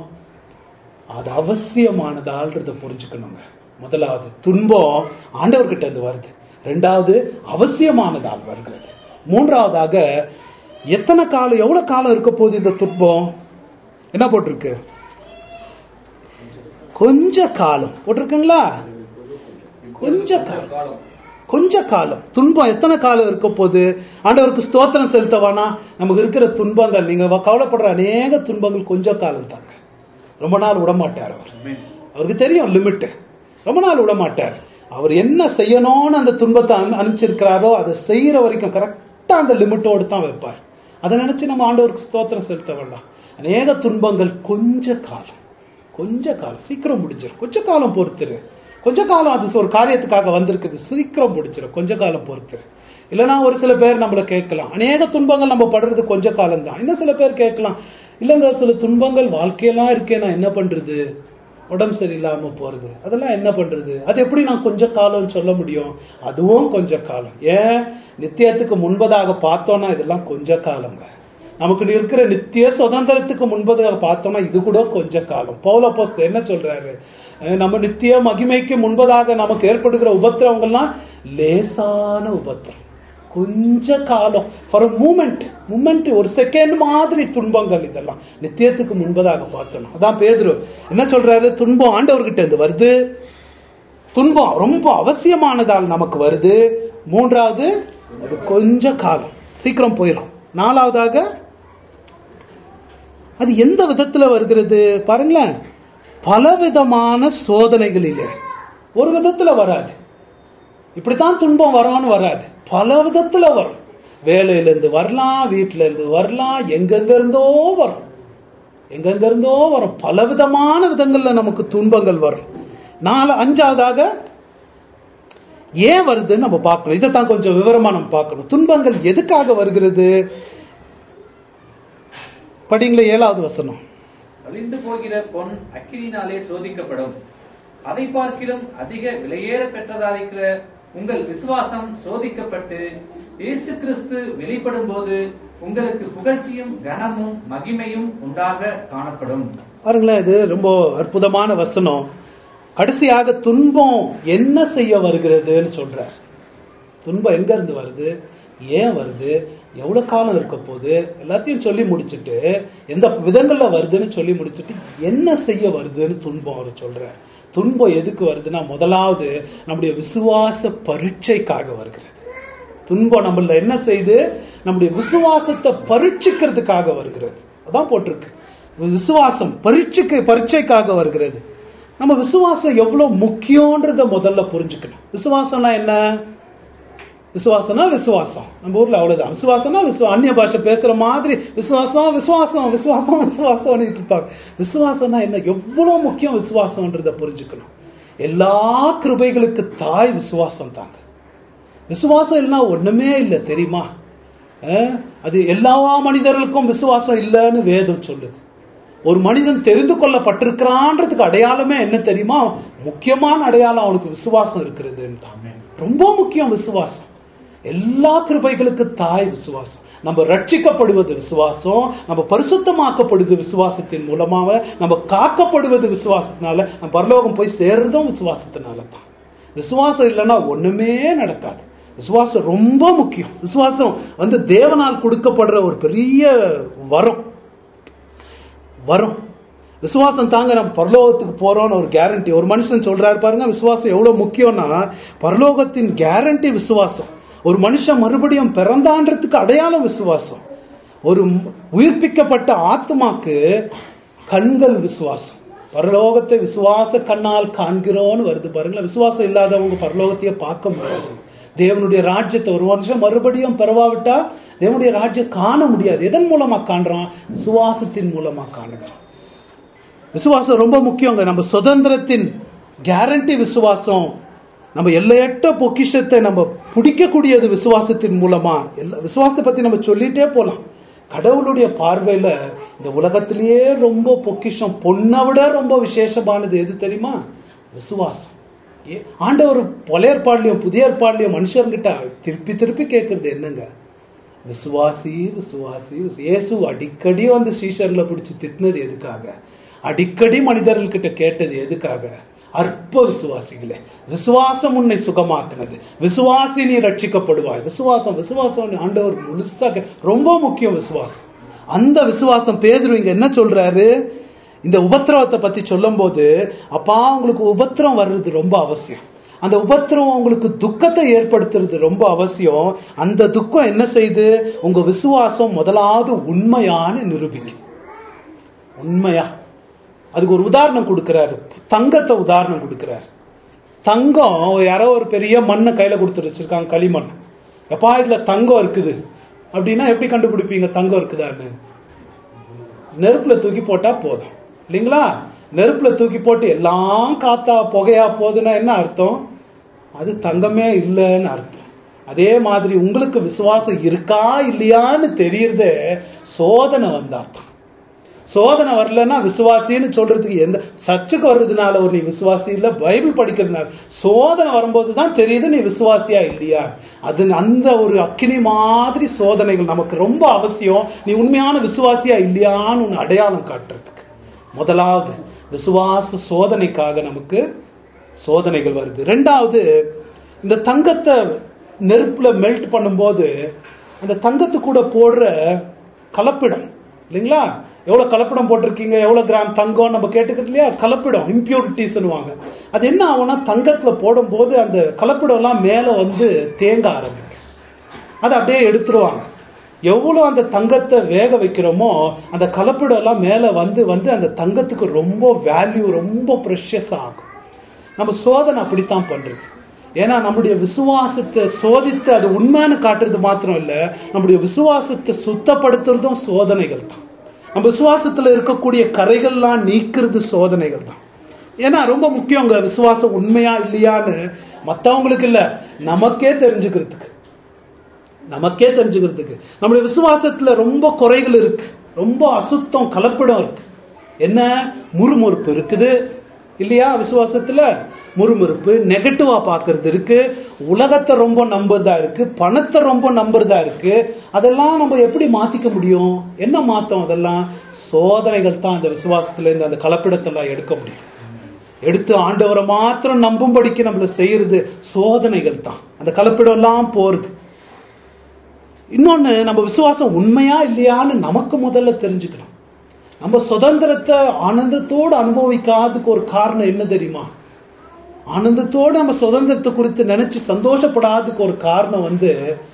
அது அவசியமானதால்ன்றத புரிஞ்சுக்கணுங்க முதலாவது துன்பம் ஆண்டவர்கிட்ட இருந்து வருது ரெண்டாவது அவசியமானதால் வருகிறது மூன்றாவதாக எத்தனை காலம் எவ்வளவு காலம் இருக்க போகுது இந்த துன்பம் என்ன போட்டிருக்கு கொஞ்ச காலம் போட்டிருக்குங்களா கொஞ்ச காலம் காலம் கொஞ்ச காலம் துன்பம் எத்தனை காலம் இருக்க போகுது ஆண்டவருக்கு ஸ்தோத்திரம் செலுத்தவானா நமக்கு இருக்கிற துன்பங்கள் நீங்க வ- கவலைப்படுற அநேக துன்பங்கள் கொஞ்ச காலம் தாங்க ரொம்ப நாள் விட மாட்டார் அவர் அவருக்கு தெரியும் லிமிட் ரொம்ப நாள் விட மாட்டார் அவர் என்ன செய்யணும்னு அந்த துன்பத்தை அனு- அனுப்பிச்சிருக்கிறாரோ அதை செய்யற வரைக்கும் கரெக்டா அந்த லிமிட்டோடு தான் வைப்பார் அதை நினைச்சு நம்ம ஆண்டவருக்கு ஸ்தோத்திரம் செலுத்த வேண்டாம் அநேக துன்பங்கள் கொஞ்ச காலம் கொஞ்ச காலம் சீக்கிரம் முடிஞ்சிடும் கொஞ்ச காலம் பொறுத்துரு கொஞ்ச காலம் அது ஒரு காரியத்துக்காக வந்திருக்குது சீக்கிரம் முடிச்சிடும் கொஞ்ச காலம் பொறுத்துரு இல்லைன்னா ஒரு சில பேர் நம்மள கேட்கலாம் அநேக துன்பங்கள் நம்ம படுறது கொஞ்ச காலம் தான் இன்னும் சில பேர் கேட்கலாம் இல்லைங்க சில துன்பங்கள் வாழ்க்கையெல்லாம் இருக்கே நான் என்ன பண்றது உடம்பு சரியில்லாம போறது அதெல்லாம் என்ன பண்றது அது எப்படி நான் கொஞ்ச காலம் சொல்ல முடியும் அதுவும் கொஞ்ச காலம் ஏன் நித்தியத்துக்கு முன்பதாக பார்த்தோம்னா இதெல்லாம் கொஞ்ச காலங்க நமக்கு இருக்கிற நித்திய சுதந்திரத்துக்கு முன்பதாக பார்த்தோம்னா இது கூட கொஞ்ச காலம் பௌல போஸ்ட் என்ன சொல்றாரு அஹ் நம்ம நித்திய மகிமைக்கு முன்பதாக நமக்கு ஏற்படுகிற உபத்திரவங்கள்லாம் லேசான உபத்திரம் கொஞ்ச காலம் ஃபார் மூமெண்ட் மூமெண்ட் ஒரு செகண்ட் மாதிரி துன்பங்கள் இதெல்லாம் நித்தியத்துக்கு முன்பதாக பார்த்தணும் அதான் பேதுரு என்ன சொல்றாரு துன்பம் ஆண்டவர்கிட்ட இருந்து வருது துன்பம் ரொம்ப அவசியமானதால் நமக்கு வருது மூன்றாவது அது கொஞ்ச காலம் சீக்கிரம் போயிடும் நாலாவதாக அது எந்த விதத்துல வருகிறது பாருங்களேன் பலவிதமான சோதனைகளிலே ஒரு விதத்துல வராது இப்படித்தான் துன்பம் வரும்னு வராது பல விதத்துல வரும் வேலையில இருந்து வரலாம் வீட்டுல இருந்து வரலாம் எங்கெங்க இருந்தோ வரும் எங்கெங்க இருந்தோ வரும் பலவிதமான விதங்கள்ல நமக்கு துன்பங்கள் வரும் நாலு அஞ்சாவதாக ஏன் வருதுன்னு நம்ம பார்க்கணும் இதைத்தான் கொஞ்சம் விவரமா நம்ம பார்க்கணும் துன்பங்கள் எதுக்காக வருகிறது படிங்களே ஏழாவது வசனம் அழிந்து போகிற பொன் அக்கினினாலே சோதிக்கப்படும் அதை பார்க்கிலும் அதிக விலையேற பெற்றதாயிருக்கிற உங்கள் விசுவாசம் சோதிக்கப்பட்டு இயேசு கிறிஸ்து வெளிப்படும் போது உங்களுக்கு புகழ்ச்சியும் கனமும் மகிமையும் உண்டாக காணப்படும் பாருங்களேன் இது ரொம்ப அற்புதமான வசனம் கடைசியாக துன்பம் என்ன செய்ய வருகிறதுன்னு சொல்றார் துன்பம் எங்க இருந்து வருது ஏன் வருது எவ்வளவு காலம் இருக்க போகுது எல்லாத்தையும் சொல்லி முடிச்சுட்டு எந்த விதங்கள்ல வருதுன்னு சொல்லி முடிச்சுட்டு என்ன செய்ய வருதுன்னு துன்பம் அவர் சொல்றார் துன்பம் எதுக்கு வருதுன்னா முதலாவது நம்முடைய விசுவாச பரீட்சைக்காக வருகிறது துன்பம் நம்மள என்ன செய்து நம்முடைய விசுவாசத்தை பரீட்சிக்கிறதுக்காக வருகிறது அதான் போட்டிருக்கு விசுவாசம் பரீட்சைக்கு பரீட்சைக்காக வருகிறது நம்ம விசுவாசம் எவ்வளவு முக்கியன்றத முதல்ல புரிஞ்சுக்கணும் விசுவாசம்னா என்ன விசுவாசம்னா விசுவாசம் நம்ம ஊர்ல அவ்வளவுதான் விசுவாசம்னா விசுவா அந்நிய பாஷை பேசுற மாதிரி விசுவாசம் விசுவாசம் விசுவாசம் விசுவாசம் இருப்பாங்க விசுவாசம்னா என்ன எவ்வளவு முக்கியம் விசுவாசம்ன்றத புரிஞ்சுக்கணும் எல்லா கிருபைகளுக்கு தாய் விசுவாசம் தாங்க விசுவாசம் இல்லைன்னா ஒண்ணுமே இல்லை தெரியுமா அஹ், அது எல்லா மனிதர்களுக்கும் விசுவாசம் இல்லைன்னு வேதம் சொல்லுது ஒரு மனிதன் தெரிந்து கொள்ளப்பட்டிருக்கிறான்றதுக்கு அடையாளமே என்ன தெரியுமா முக்கியமான அடையாளம் அவனுக்கு விசுவாசம் இருக்கிறதுன்னு தான் ரொம்ப முக்கியம் விசுவாசம் எல்லா கிருபைகளுக்கு தாய் விசுவாசம் நம்ம ரட்சிக்கப்படுவது விசுவாசம் நம்ம பரிசுத்தமாக்கப்படுவது விசுவாசத்தின் மூலமாக நம்ம காக்கப்படுவது விசுவாசத்தினால நம்ம பரலோகம் போய் சேர்றதும் விசுவாசத்தினால தான் விசுவாசம் இல்லைன்னா ஒண்ணுமே நடக்காது விசுவாசம் ரொம்ப முக்கியம் விசுவாசம் வந்து தேவனால் கொடுக்கப்படுற ஒரு பெரிய வரம் வரும் விசுவாசம் தாங்க நம்ம பரலோகத்துக்கு போறோம்னு ஒரு கேரண்டி ஒரு மனுஷன் சொல்றாரு பாருங்க விசுவாசம் எவ்வளவு முக்கியம்னா பரலோகத்தின் கேரண்டி விசுவாசம் ஒரு மனுஷன் மறுபடியும் பிறந்தான்றதுக்கு அடையாளம் விசுவாசம் ஒரு ம- உயிர்ப்பிக்கப்பட்ட ஆத்மாக்கு கண்கள் விசுவாசம் பரலோகத்தை விசுவாச கண்ணால் காண்கிறோன்னு வருது பாருங்களேன் விசுவாசம் இல்லாதவங்க பரலோகத்தையே பார்க்க முடியாது தேவனுடைய ராஜ்யத்தை ஒரு வருஷம் மறுபடியும் பெறவாவிட்டா தேவனுடைய ராஜ்யம் காண முடியாது எதன் மூலமா காண்றோம் விசுவாசத்தின் மூலமா காணுகிறோம் விசுவாசம் ரொம்ப முக்கியங்க நம்ம சுதந்திரத்தின் கேரண்டி விசுவாசம் நம்ம எல்லையற்ற பொக்கிஷத்தை நம்ம பிடிக்கக்கூடியது விசுவாசத்தின் மூலமா எல்லா விசுவாசத்தை பத்தி நம்ம சொல்லிட்டே போலாம் கடவுளுடைய பார்வையில இந்த உலகத்திலேயே ரொம்ப பொக்கிஷம் பொண்ணை விட ரொம்ப விசேஷமானது எது தெரியுமா விசுவாசம் ஏ ஆண்டவர் பழைய ஏற்பாடுலயும் புதிய ஏற்பாடுலயும் மனுஷர்கிட்ட திருப்பி திருப்பி கேட்கறது என்னங்க விசுவாசி விசுவாசி விசு- இயேசு அடிக்கடி வந்து ஸ்ரீஷர்ல பிடிச்சு திட்டினது எதுக்காக அடிக்கடி மனிதர்கள்கிட்ட கேட்டது எதுக்காக அற்ப விசுவாசிகளே விசுவாசம் உன்னை சுகமாக்குனது விசுவாசி நீ ரட்சிக்கப்படுவாய் விசுவாசம் விசுவாசம் ஆண்டவர் முழுசா கே- ரொம்ப முக்கியம் விசுவாசம் அந்த விசுவாசம் பேதுரு இங்க என்ன சொல்றாரு இந்த உபத்திரவத்தை பத்தி சொல்லும்போது அப்பா உங்களுக்கு உபத்திரம் வர்றது ரொம்ப அவசியம் அந்த உபத்திரம் உங்களுக்கு துக்கத்தை ஏற்படுத்துறது ரொம்ப அவசியம் அந்த துக்கம் என்ன செய்யுது உங்க விசுவாசம் முதலாவது உண்மையான்னு நிரூபிக்குது உண்மையா அதுக்கு ஒரு உதாரணம் கொடுக்கிறாரு தங்கத்தை உதாரணம் கொடுக்கிறாரு தங்கம் யாரோ ஒரு பெரிய மண்ணை கையில கொடுத்து வச்சிருக்காங்க களிமண் எப்பா இதுல தங்கம் இருக்குது அப்படின்னா எப்படி கண்டுபிடிப்பீங்க தங்கம் இருக்குதான்னு நெருப்புல தூக்கி போட்டா போதும் இல்லைங்களா நெருப்புல தூக்கி போட்டு எல்லாம் காத்தா புகையா போகுதுன்னா என்ன அர்த்தம் அது தங்கமே இல்லைன்னு அர்த்தம் அதே மாதிரி உங்களுக்கு விசுவாசம் இருக்கா இல்லையான்னு தெரியறதே சோதனை வந்தா தான் சோதனை வரலன்னா விசுவாசின்னு சொல்றதுக்கு எந்த சர்ச்சுக்கு வர்றதுனால ஒரு நீ விசுவாசி இல்ல பைபிள் படிக்கிறதுனால சோதனை வரும்போது தான் தெரியுது நீ விசுவாசியா இல்லையா அது அந்த ஒரு அக்கினி மாதிரி சோதனைகள் நமக்கு ரொம்ப அவசியம் நீ உண்மையான விசுவாசியா இல்லையான்னு ஒன்று அடையாளம் காட்டுறதுக்கு முதலாவது விசுவாச சோதனைக்காக நமக்கு சோதனைகள் வருது ரெண்டாவது இந்த தங்கத்தை நெருப்புல மெல்ட் பண்ணும்போது அந்த தங்கத்து கூட போடுற கலப்பிடம் இல்லைங்களா எவ்வளவு கலப்படம் போட்டிருக்கீங்க எவ்வளவு கிராம் தங்கம் நம்ம கேட்டுக்கிறது இல்லையா கலப்பிடம் இம்பியூரிட்டிஸ்னுவாங்க அது என்ன ஆகும்னா தங்கத்துல போடும்போது அந்த கலப்பிடம் எல்லாம் மேல வந்து தேங்க ஆரம்பிக்கும் அதை அப்படியே எடுத்துருவாங்க எவ்வளவு அந்த தங்கத்தை வேக வைக்கிறோமோ அந்த கலப்பிடம் எல்லாம் மேல வந்து வந்து அந்த தங்கத்துக்கு ரொம்ப வேல்யூ ரொம்ப ப்ரெஷஸ் ஆகும் நம்ம சோதனை அப்படித்தான் பண்றது ஏன்னா நம்முடைய விசுவாசத்தை சோதித்து அது உண்மைன்னு காட்டுறது மாத்திரம் இல்ல நம்முடைய விசுவாசத்தை சுத்தப்படுத்துறதும் சோதனைகள் தான் நம்ம விசுவாசத்துல இருக்கக்கூடிய கரைகள்லாம் நீக்கிறது சோதனைகள் தான் ஏன்னா ரொம்ப முக்கியங்க விசுவாசம் உண்மையா இல்லையான்னு மத்தவங்களுக்கு இல்ல நமக்கே தெரிஞ்சுக்கிறதுக்கு நமக்கே தெரிஞ்சுக்கிறதுக்கு நம்முடைய விசுவாசத்துல ரொம்ப குறைகள் இருக்கு ரொம்ப அசுத்தம் கலப்படம் இருக்கு என்ன முறுமுறுப்பு இருக்குது இல்லையா விசுவாசத்துல முறுமுறுப்பு நெகட்டிவா பாக்குறது இருக்கு உலகத்தை ரொம்ப நம்புறதா இருக்கு பணத்தை ரொம்ப நம்புறதா இருக்கு அதெல்லாம் நம்ம எப்படி மாத்திக்க முடியும் என்ன மாத்தம் அதெல்லாம் சோதனைகள் தான் அந்த விசுவாசத்துல இருந்து அந்த கலப்பிடத்தெல்லாம் எடுக்க முடியும் எடுத்து ஆண்டவரை மாத்திரம் நம்பும்படிக்கு நம்மள செய்யறது சோதனைகள் தான் அந்த கலப்பிடம் எல்லாம் போறது இன்னொன்னு நம்ம விசுவாசம் உண்மையா இல்லையான்னு நமக்கு முதல்ல தெரிஞ்சுக்கணும் நம்ம சுதந்திரத்தை ஆனந்தத்தோடு அனுபவிக்காததுக்கு ஒரு காரணம் என்ன தெரியுமா ஆனந்தத்தோடு நம்ம சுதந்திரத்தை குறித்து நினைச்சு சந்தோஷப்படாததுக்கு ஒரு காரணம் வந்து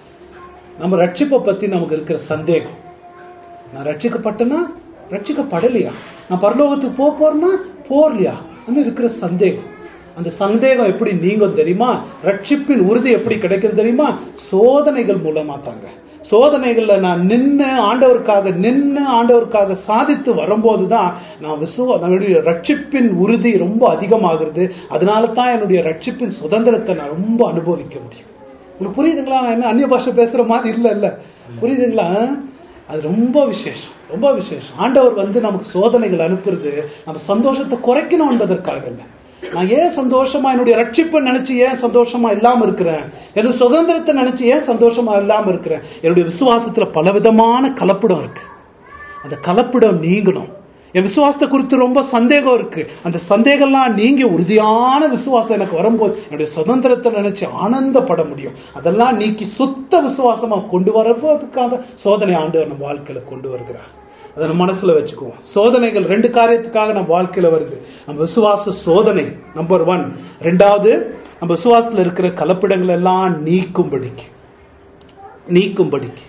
நம்ம ரட்சிப்பை பத்தி நமக்கு இருக்கிற சந்தேகம் நான் ரட்சிக்கப்பட்டனா ரட்சிக்கப்படலையா நான் பரலோகத்துக்கு போக போறேன்னா போறலையா இருக்கிற சந்தேகம் அந்த சந்தேகம் எப்படி நீங்கும் தெரியுமா ரட்சிப்பின் உறுதி எப்படி கிடைக்கும் தெரியுமா சோதனைகள் மூலமா தாங்க சோதனைகள்ல நான் நின்று ஆண்டவருக்காக நின்று ஆண்டவருக்காக சாதித்து வரும்போது தான் நான் விசுவ நம்முடைய ரட்சிப்பின் உறுதி ரொம்ப அதிகமாகிறது அதனால தான் என்னுடைய ரட்சிப்பின் சுதந்திரத்தை நான் ரொம்ப அனுபவிக்க முடியும் உங்களுக்கு புரியுதுங்களா நான் என்ன அந்நிய பாஷை பேசுற மாதிரி இல்லை இல்ல புரியுதுங்களா அது ரொம்ப விசேஷம் ரொம்ப விசேஷம் ஆண்டவர் வந்து நமக்கு சோதனைகள் அனுப்புறது நம்ம சந்தோஷத்தை குறைக்கணும் என்பதற்காக இல்லை நான் ஏன் சந்தோஷமா என்னுடைய ரட்சிப்பை நினைச்சு ஏன் சந்தோஷமா இல்லாம இருக்கிறேன் என்னுடைய சுதந்திரத்தை நினைச்சு ஏன் சந்தோஷமா இல்லாம இருக்கிறேன் என்னுடைய விசுவாசத்துல பலவிதமான கலப்படம் இருக்கு அந்த கலப்படம் நீங்கணும் என் விசுவாசத்தை குறித்து ரொம்ப சந்தேகம் இருக்கு அந்த சந்தேகம்லாம் நீங்கி உறுதியான விசுவாசம் எனக்கு வரும்போது என்னுடைய சுதந்திரத்தை நினைச்சு ஆனந்தப்பட முடியும் அதெல்லாம் நீக்கி சுத்த விசுவாசமா கொண்டு வரதுக்காக சோதனை ஆண்டவர் நம்ம வாழ்க்கையில கொண்டு வருகிறார் அதை நம்ம மனசுல வச்சுக்குவோம் சோதனைகள் ரெண்டு காரியத்துக்காக நம்ம வாழ்க்கையில வருது நம்ம விசுவாச சோதனை நம்பர் ஒன் ரெண்டாவது நம்ம விசுவாசத்துல இருக்கிற கலப்பிடங்கள் எல்லாம் நீக்கும்படிக்கு நீக்கும்படிக்கு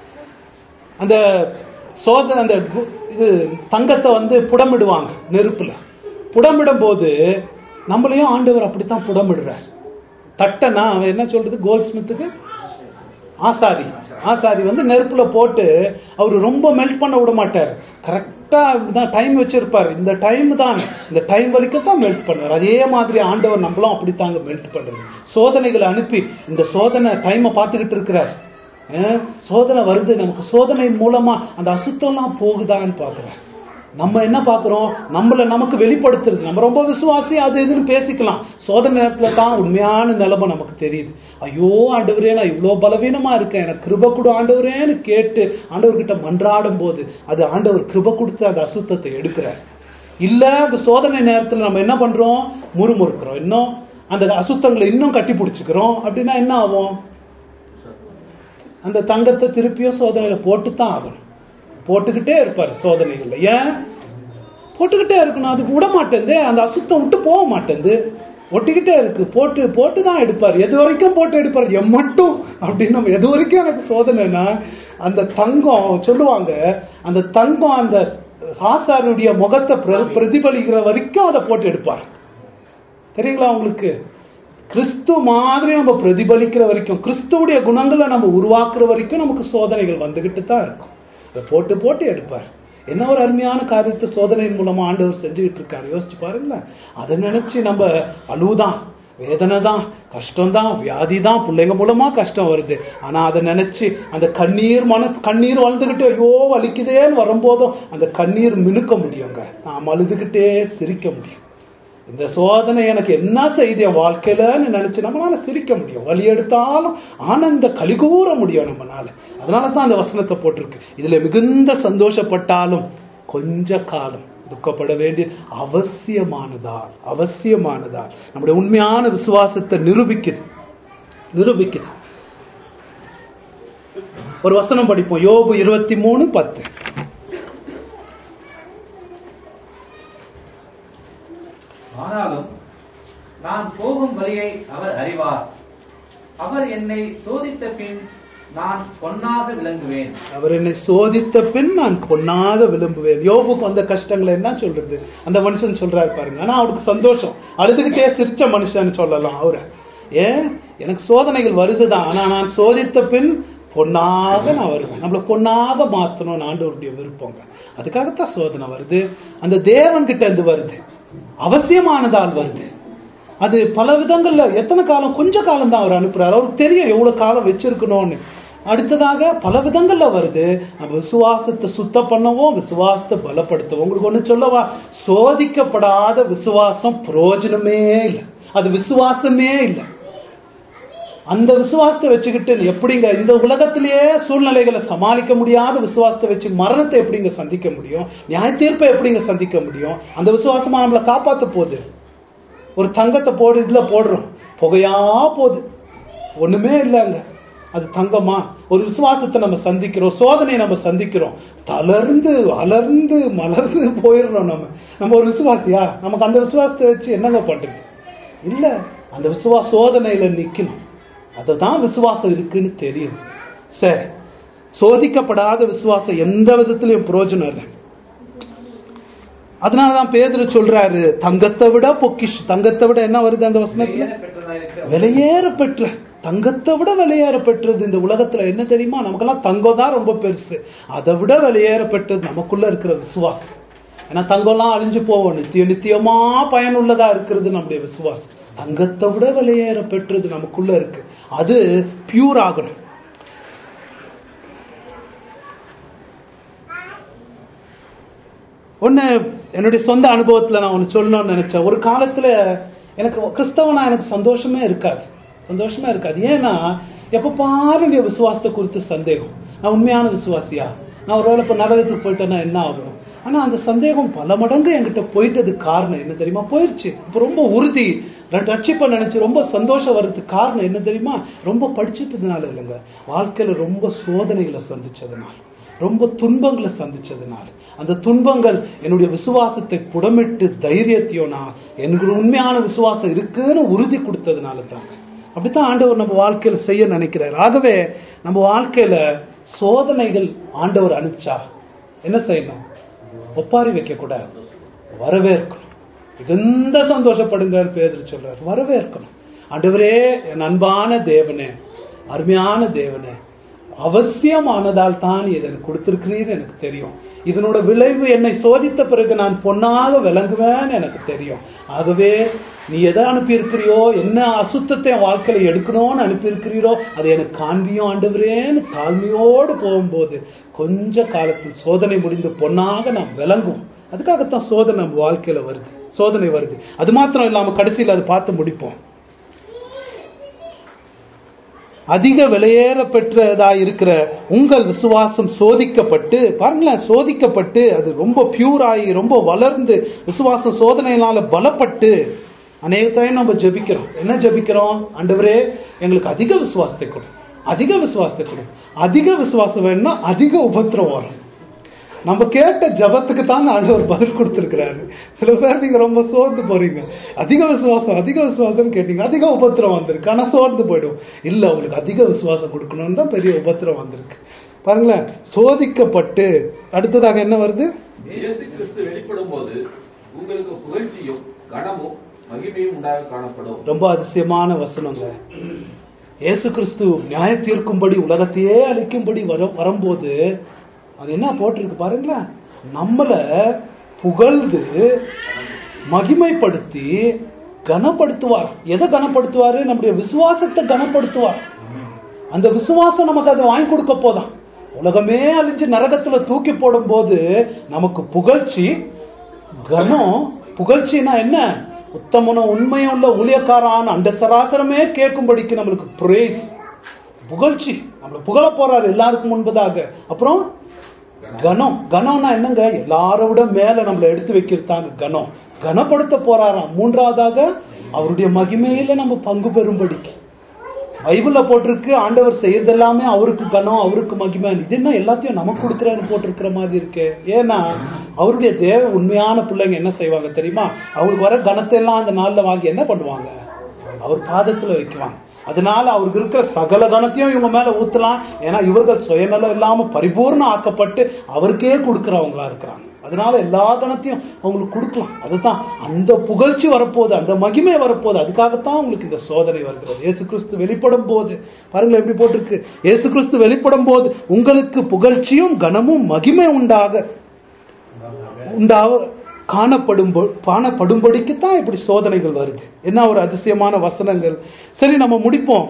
அந்த சோதனை அந்த கு- இது தங்கத்தை வந்து புடமிடுவாங்க நெருப்புல புடமிடும் போது நம்மளையும் ஆண்டவர் அப்படித்தான் புடமிடுறார் தட்டனா அவன் என்ன சொல்றது கோல்ட் ஸ்மித்துக்கு ஆசாரி ஆசாரி வந்து நெருப்புல போட்டு அவர் ரொம்ப மெல்ட் பண்ண விட மாட்டார் கரெக்டா தான் டைம் வச்சிருப்பார் இந்த டைம் தான் இந்த டைம் வரைக்கும் தான் மெல்ட் பண்ணுவார் அதே மாதிரி ஆண்டவர் நம்மளும் அப்படித்தாங்க மெல்ட் பண்றது சோதனைகளை அனுப்பி இந்த சோதனை டைமை பார்த்துக்கிட்டு இருக்கிறார் அஹ், சோதனை வருது நமக்கு சோதனையின் மூலமா அந்த அசுத்தம்லாம் போகுதான்னு பார்க்கிறார் நம்ம என்ன பார்க்கிறோம் நம்மள நமக்கு வெளிப்படுத்துறது நம்ம ரொம்ப விசுவாசி அது இதுன்னு பேசிக்கலாம் சோதனை நேரத்துல தான் உண்மையான நிலைமை நமக்கு தெரியுது ஐயோ ஆண்டவரே நான் இவ்வளோ பலவீனமா இருக்கேன் எனக்கு கிருப கொடு ஆண்டவரேன்னு கேட்டு ஆண்டவர்கிட்ட மன்றாடும் போது அது ஆண்டவர் கிருப கொடுத்து அந்த அசுத்தத்தை எடுக்கிறார் இல்ல அந்த சோதனை நேரத்துல நம்ம என்ன பண்றோம் முறுமுறுக்கிறோம் இன்னும் அந்த அசுத்தங்களை இன்னும் கட்டி பிடிச்சிக்கிறோம் அப்படின்னா என்ன ஆகும் அந்த தங்கத்தை திருப்பியும் சோதனையில போட்டு தான் ஆகணும் போட்டுக்கிட்டே இருப்பார் சோதனைகள்ல ஏன் போட்டுக்கிட்டே இருக்கணும் அது விட மாட்டேங்குது அந்த அசுத்தம் விட்டு போக மாட்டேங்குது ஒட்டிக்கிட்டே இருக்கு போட்டு போட்டு தான் எடுப்பார் எது வரைக்கும் போட்டு எடுப்பார் எம் மட்டும் அப்படின்னு நம்ம எது வரைக்கும் எனக்கு சோதனைனா அந்த தங்கம் சொல்லுவாங்க அந்த தங்கம் அந்த ஆசாருடைய முகத்தை பிர- பிரதிபலிக்கிற வரைக்கும் அதை போட்டு எடுப்பார் தெரியுங்களா உங்களுக்கு கிறிஸ்து மாதிரி நம்ம பிரதிபலிக்கிற வரைக்கும் கிறிஸ்துவுடைய குணங்களை நம்ம உருவாக்குற வரைக்கும் நமக்கு சோதனைகள் வந்துகிட்டு தான் இருக்கும் அதை போட்டு போட்டு எடுப்பார் என்ன ஒரு அருமையான காரியத்தை சோதனையின் மூலமா ஆண்டவர் செஞ்சுக்கிட்டு இருக்காரு யோசிச்சு பாருங்களேன் அதை நினைச்சு நம்ம அழுவுதான் வேதனை தான் கஷ்டம் தான் வியாதி தான் பிள்ளைங்க மூலமா கஷ்டம் வருது ஆனா அதை நினைச்சு அந்த கண்ணீர் மன கண்ணீர் வளர்ந்துகிட்டு ஐயோ வலிக்குதேன்னு வரும்போதும் அந்த கண்ணீர் மினுக்க முடியுங்க நாம் அழுதுகிட்டே சிரிக்க முடியும் இந்த சோதனை எனக்கு என்ன செய்து என் வாழ்க்கையிலன்னு நினைச்சு நம்மளால சிரிக்க முடியும் வலி எடுத்தாலும் ஆனந்த கலிகூற முடியும் நம்மளால அதனால தான் அந்த வசனத்தை போட்டிருக்கு இதுல மிகுந்த சந்தோஷப்பட்டாலும் கொஞ்ச காலம் துக்கப்பட வேண்டிய அவசியமானதால் அவசியமானதால் நம்முடைய உண்மையான விசுவாசத்தை நிரூபிக்குது நிரூபிக்குது ஒரு வசனம் படிப்போம் யோபு இருபத்தி மூணு பத்து ஆனாலும் நான் போகும் வழியை அவர் அறிவார் அவர் என்னை சோதித்த பின் நான் பொன்னாக விளங்குவேன் அவர் என்னை சோதித்த பின் நான் பொன்னாக விரும்புவேன் யோபுக்கு வந்த கஷ்டங்களை என்ன சொல்றது அந்த மனுஷன் சொல்றாரு பாருங்க ஆனா அவருக்கு சந்தோஷம் அழுதுகிட்டே சிரிச்ச மனுஷன் சொல்லலாம் அவரை ஏன் எனக்கு சோதனைகள் வருதுதான் ஆனா நான் சோதித்த பின் பொன்னாக நான் வருவேன் நம்மள பொன்னாக மாத்தணும் ஆண்டவருடைய விருப்பங்க அதுக்காகத்தான் சோதனை வருது அந்த தேவன் கிட்ட இருந்து வருது அவசியமானதால் வருது அது பல விதங்கள்ல எத்தனை காலம் கொஞ்ச காலம் தான் அவர் அனுப்புறாரு அவருக்கு தெரியும் எவ்வளவு காலம் வச்சிருக்கணும்னு அடுத்ததாக பல விதங்கள்ல வருது நம்ம விசுவாசத்தை சுத்தம் பண்ணவும் விசுவாசத்தை பலப்படுத்தவும் உங்களுக்கு ஒண்ணு சொல்லவா சோதிக்கப்படாத விசுவாசம் பிரயோஜனமே இல்லை அது விசுவாசமே இல்லை அந்த விசுவாசத்தை வச்சுக்கிட்டு எப்படிங்க இந்த உலகத்திலேயே சூழ்நிலைகளை சமாளிக்க முடியாத விசுவாசத்தை வச்சு மரணத்தை எப்படிங்க சந்திக்க முடியும் நியாய தீர்ப்பை எப்படிங்க சந்திக்க முடியும் அந்த விசுவாசமா நம்மளை காப்பாத்த போகுது ஒரு தங்கத்தை போடு இதுல போடுறோம் புகையா போகுது ஒண்ணுமே இல்லைங்க அது தங்கமா ஒரு விசுவாசத்தை நம்ம சந்திக்கிறோம் சோதனையை நம்ம சந்திக்கிறோம் தளர்ந்து அலர்ந்து மலர்ந்து போயிடுறோம் நம்ம நம்ம ஒரு விசுவாசியா நமக்கு அந்த விசுவாசத்தை வச்சு என்னங்க பண்றது இல்ல அந்த விசுவாச சோதனையில நிக்கணும் அதுதான் விசுவாசம் இருக்குன்னு தெரியுது சரி சோதிக்கப்படாத விசுவாசம் எந்த விதத்திலையும் பிரயோஜனம் இல்லை அதனாலதான் பேதுரு சொல்றாரு தங்கத்தை விட பொக்கிஷ் தங்கத்தை விட என்ன வருது அந்த வசனத்துல விலையேற பெற்றதாயிருக்கிற விலையேற பெற்ற தங்கத்தை விட விலையேற பெற்றது இந்த உலகத்துல என்ன தெரியுமா நமக்கெல்லாம் தங்கம் தான் ரொம்ப பெருசு அதை விட விலையேற பெற்றது நமக்குள்ள இருக்கிற விசுவாசம் ஏன்னா தங்கம்லாம் அழிஞ்சு போவோம் நித்திய நித்தியமா பயனுள்ளதா இருக்கிறது நம்முடைய விசுவாசம் தங்கத்தை விட விலையேற பெற்றது நமக்குள்ள இருக்கு அது பியூர் ஆகணும் ஒன்று என்னுடைய சொந்த அனுபவத்தில் நான் ஒன்று சொல்லணும்னு நினைச்சேன் ஒரு காலத்தில் எனக்கு கிறிஸ்தவனா எனக்கு சந்தோஷமே இருக்காது சந்தோஷமே இருக்காது ஏன்னா எப்போ பாரு என்னுடைய விசுவாசத்தை குறித்து சந்தேகம் நான் உண்மையான விசுவாசியா நான் ஒரு வேளை இப்போ நரகத்துக்கு போயிட்டேன்னா என்ன ஆகும் ஆனால் அந்த சந்தேகம் பல மடங்கு என்கிட்ட போயிட்டதுக்கு காரணம் என்ன தெரியுமா போயிருச்சு இப்போ ரொம்ப உறுதி ரட்சிப்பை நினைச்சு ரொம்ப சந்தோஷம் வர்றதுக்கு காரணம் என்ன தெரியுமா ரொம்ப படிச்சிட்டதுனால இல்லைங்க வாழ்க்கையில ரொம்ப சோதனைகளை சந்திச்சதுனால ரொம்ப துன்பங்களை சந்திச்சதுனால அந்த துன்பங்கள் என்னுடைய விசுவாசத்தை புடமிட்டு தைரியத்தையும் நான் எனக்கு உண்மையான விசுவாசம் இருக்குன்னு உறுதி கொடுத்ததுனால தாங்க அப்படித்தான் ஆண்டவர் நம்ம வாழ்க்கையில செய்ய நினைக்கிறார் ஆகவே நம்ம வாழ்க்கையில சோதனைகள் ஆண்டவர் அனுப்பிச்சா என்ன செய்யணும் ஒப்பாரி வைக்க கூடாது வரவேற்கணும் மிகுந்த சந்தோஷப்படுங்கன்னு பேதர் சொல்றார் வரவேற்கணும் ஆண்டவரே என் அன்பான தேவனே அருமையான தேவனே அவசியமானதால் தான் இதை எனக்கு கொடுத்திருக்கிறீர் எனக்கு தெரியும் இதனோட விளைவு என்னை சோதித்த பிறகு நான் பொன்னாக விளங்குவேன்னு எனக்கு தெரியும் ஆகவே நீ எதை அனுப்பியிருக்கிறியோ என்ன அசுத்தத்தை என் வாழ்க்கையில எடுக்கணும்னு அனுப்பியிருக்கிறீரோ அதை எனக்கு காண்பியும் ஆண்டவரேன்னு தாழ்மையோடு போகும்போது கொஞ்ச காலத்தில் சோதனை முடிந்து பொன்னாக நாம் விளங்குவோம் அதுக்காகத்தான் சோதனை நம்ம வாழ்க்கையில வருது சோதனை வருது அது மாத்திரம் இல்லாம கடைசியில் அதை பார்த்து முடிப்போம் அதிக விலையேற பெற்றதா இருக்கிற உங்கள் விசுவாசம் சோதிக்கப்பட்டு பாருங்களேன் சோதிக்கப்பட்டு அது ரொம்ப பியூர் ஆகி ரொம்ப வளர்ந்து விசுவாசம் சோதனையினால பலப்பட்டு அநேக டைம் நம்ம ஜெபிக்கிறோம் என்ன ஜெபிக்கிறோம் ஆண்டவரே எங்களுக்கு அதிக விசுவாசத்தை கொடு அதிக விசுவாசத்தை கொடு அதிக விசுவாசம் வேணும்னா அதிக உபத்திரம் வரும் நம்ம கேட்ட ஜபத்துக்கு தாங்க ஆண்டவர் பதில் கொடுத்திருக்கிறாரு சில பேர் நீங்க ரொம்ப சோர்ந்து போறீங்க அதிக விசுவாசம் அதிக விசுவாசம் கேட்டீங்க அதிக உபத்திரம் வந்திருக்கு ஆனா சோர்ந்து போயிடும் இல்ல உங்களுக்கு அதிக விசுவாசம் கொடுக்கணும்னு தான் பெரிய உபத்திரம் வந்திருக்கு பாருங்களேன் சோதிக்கப்பட்டு அடுத்ததாக என்ன வருது இயேசு கிறிஸ்து வெளிப்படும் போது உங்களுக்கு புகழ்ச்சியும் கனமும் மகிமையும் உண்டாக காணப்படும் ரொம்ப அதிசயமான வசனங்க இயேசு கிறிஸ்து நியாய தீர்க்கும்படி உலகத்தையே அழிக்கும்படி வர வரும்போது அது என்ன போட்டிருக்கு பாருங்களேன் நம்மள புகழ்ந்து மகிமைப்படுத்தி கனப்படுத்துவார் எதை கனப்படுத்துவாரு நம்முடைய விசுவாசத்தை கனப்படுத்துவார் அந்த விசுவாசம் நமக்கு அதை வாங்கி கொடுக்க போதாம் உலகமே அழிஞ்சு நரகத்துல தூக்கி போடும்போது நமக்கு புகழ்ச்சி கனம் புகழ்ச்சினா என்ன உத்தமனும் உண்மையும் உள்ள ஊழியக்காரான அந்த சராசரமே கேட்கும்படிக்கு நம்மளுக்கு பிரேஸ் புகழ்ச்சி நம்மள புகழ போறாரு எல்லாருக்கும் முன்பதாக அப்புறம் கனம் கனம்னா என்னங்க எல்லாரை விட மேல நம்மள எடுத்து வைக்கிறதாங்க கனம் கனப்படுத்த போறாராம் மூன்றாவதாக அவருடைய மகிமையில நம்ம பங்கு பெறும்படிக்கு பைபிள்ல போட்டிருக்கு ஆண்டவர் செய்யறதெல்லாமே அவருக்கு கனம் அவருக்கு மகிமை இது என்ன எல்லாத்தையும் நமக்கு கொடுக்குறேன்னு போட்டிருக்கிற மாதிரி இருக்கு ஏன்னா அவருடைய தேவ உண்மையான பிள்ளைங்க என்ன செய்வாங்க தெரியுமா அவங்களுக்கு வர கனத்தை எல்லாம் அந்த நாள்ல வாங்கி என்ன பண்ணுவாங்க அவர் பாதத்துல வைக்குவாங்க அதனால அவருக்கு இருக்கிற சகல கணத்தையும் இவங்க மேல ஊத்தலாம் ஏன்னா இவர்கள் சுயநலம் இல்லாம பரிபூர்ண ஆக்கப்பட்டு அவருக்கே கொடுக்கறவங்களா இருக்கிறாங்க அதனால எல்லா கணத்தையும் அவங்களுக்கு கொடுக்கலாம் அதுதான் அந்த புகழ்ச்சி வரப்போகுது அந்த மகிமை வரப்போகுது அதுக்காகத்தான் உங்களுக்கு இந்த சோதனை வருகிறது இயேசு கிறிஸ்து வெளிப்படும் போது பாருங்களேன் எப்படி போட்டிருக்கு இயேசு கிறிஸ்து வெளிப்படும் போது உங்களுக்கு புகழ்ச்சியும் கனமும் மகிமை உண்டாக உண்டாக காணப்படும் காணப்படும்படிக்கு தான் இப்படி சோதனைகள் வருது என்ன ஒரு அதிசயமான வசனங்கள் சரி நம்ம முடிப்போம்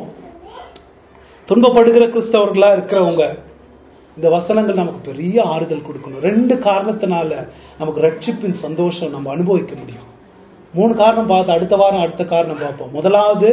துன்பப்படுகிற கிறிஸ்தவர்களா இருக்கிறவங்க இந்த வசனங்கள் நமக்கு பெரிய ஆறுதல் கொடுக்கணும் ரெண்டு காரணத்தினால நமக்கு ரட்சிப்பின் சந்தோஷம் நம்ம அனுபவிக்க முடியும் மூணு காரணம் பார்த்து அடுத்த வாரம் அடுத்த காரணம் பார்ப்போம் முதலாவது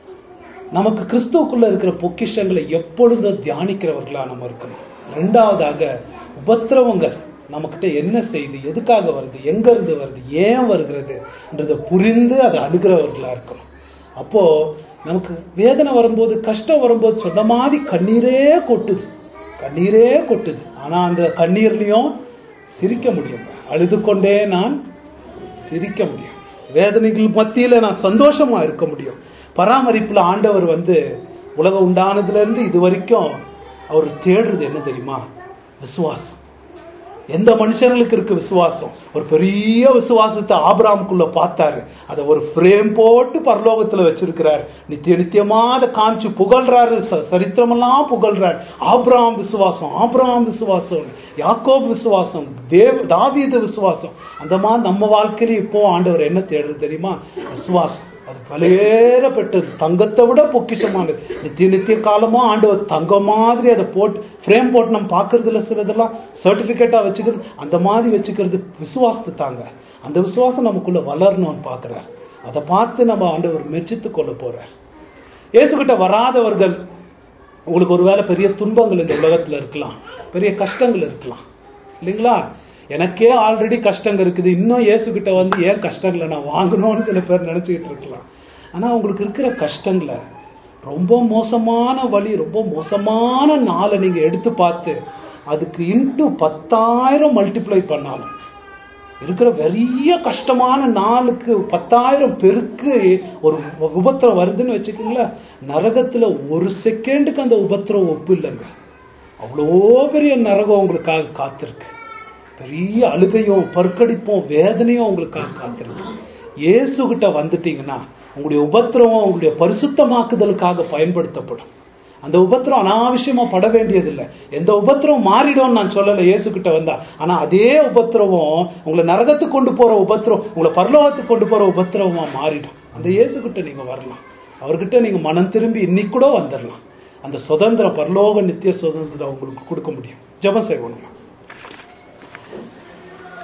நமக்கு கிறிஸ்துவுக்குள்ள இருக்கிற பொக்கிஷங்களை எப்பொழுதும் தியானிக்கிறவர்களா நம்ம இருக்கணும் ரெண்டாவதாக உபத்திரவங்கள் நம்மக்கிட்ட என்ன செய்து எதுக்காக வருது எங்க இருந்து வருது ஏன் வருகிறதுன்றதை புரிந்து அதை அணுகிறவர்களா இருக்கணும் அப்போ நமக்கு வேதனை வரும்போது கஷ்டம் வரும்போது சொன்ன மாதிரி கண்ணீரே கொட்டுது கண்ணீரே கொட்டுது ஆனா அந்த கண்ணீர்லயும் சிரிக்க முடியும் அழுது கொண்டே நான் சிரிக்க முடியும் வேதனைகள் மத்தியில நான் சந்தோஷமா இருக்க முடியும் பராமரிப்புல ஆண்டவர் வந்து உலகம் உண்டானதுல இருந்து இது வரைக்கும் அவர் தேடுறது என்ன தெரியுமா விசுவாசம் எந்த மனுஷங்களுக்கு இருக்கு விசுவாசம் ஒரு பெரிய விசுவாசத்தை ஆபிராமுக்குள்ள பார்த்தாரு அதை ஒரு ஃப்ரேம் போட்டு பரலோகத்துல வச்சிருக்கிறார் நித்திய நித்தியமா அதை காமிச்சு புகழ்றாரு ச- சரித்திரமெல்லாம் புகழ்றாரு ஆபிராம் விசுவாசம் ஆபிராம் விசுவாசம் யாக்கோப் விசுவாசம் தேவ தாவீது விசுவாசம் அந்த மாதிரி நம்ம வாழ்க்கையில இப்போ ஆண்டவர் என்ன தேடுறது தெரியுமா விசுவாசம் அது பலையேற பெற்றது தங்கத்தை விட பொக்கிஷமானது நித்திய நித்திய காலமா ஆண்டவர் தங்கம் மாதிரி அதை போட்டு ஃப்ரேம் போட்டு நம்ம பார்க்கறது இல்ல சிலதெல்லாம் சர்டிபிகேட்டா வச்சுக்கிறது அந்த மாதிரி வச்சுக்கிறது விசுவாசத்தை தாங்க அந்த விசுவாசம் நமக்குள்ள வளரணும்னு பார்க்கிறார் அதை பார்த்து நம்ம ஆண்டவர் மெச்சித்து கொள்ள போறார் இயேசுகிட்ட வராதவர்கள் உங்களுக்கு ஒருவேளை பெரிய துன்பங்கள் இந்த உலகத்துல இருக்கலாம் பெரிய கஷ்டங்கள் இருக்கலாம் இல்லைங்களா எனக்கே ஆல்ரெடி கஷ்டங்கள் இருக்குது இன்னும் இயேசுகிட்ட வந்து ஏன் கஷ்டங்களை நான் வாங்கணும்னு சில பேர் நினைச்சுக்கிட்டு இருக்கலாம் ஆனா உங்களுக்கு இருக்கிற கஷ்டங்களை ரொம்ப மோசமான வழி ரொம்ப மோசமான நாளை நீங்க எடுத்து பார்த்து அதுக்கு இன்ட்டு பத்தாயிரம் மல்டிப்ளை பண்ணாலும் இருக்கிற பெரிய கஷ்டமான நாளுக்கு பத்தாயிரம் பெருக்கு ஒரு உபத்திரம் வருதுன்னு வச்சுக்கோங்களேன் நரகத்துல ஒரு செகண்டுக்கு அந்த உபத்திரம் ஒப்பு இல்லைங்க அவ்வளோ பெரிய நரகம் உங்களுக்காக காத்திருக்கு பெரிய அழுகையும் பற்கடிப்பும் வேதனையும் உங்களுக்காக காத்திருக்கு இயேசுகிட்ட வந்துட்டீங்கன்னா உங்களுடைய உபத்திரம் உங்களுடைய பரிசுத்தமாக்குதலுக்காக பயன்படுத்தப்படும் அந்த உபத்திரம் அனாவசியமா பட வேண்டியதில்லை எந்த உபத்திரம் மாறிடும் நான் சொல்லல இயேசு கிட்ட வந்தா ஆனா அதே உபத்திரவம் உங்களை நரகத்துக்கு கொண்டு போற உபத்திரம் உங்களை பரலோகத்துக்கு கொண்டு போற உபத்திரவமா மாறிடும் அந்த இயேசு கிட்ட நீங்க வரலாம் அவர்கிட்ட நீங்க மனம் திரும்பி இன்னைக்கு கூட வந்துடலாம் அந்த சுதந்திரம் பரலோக நித்திய சுதந்திரம் உங்களுக்கு கொடுக்க முடியும் ஜெபம் செய்வோம் நம்ம.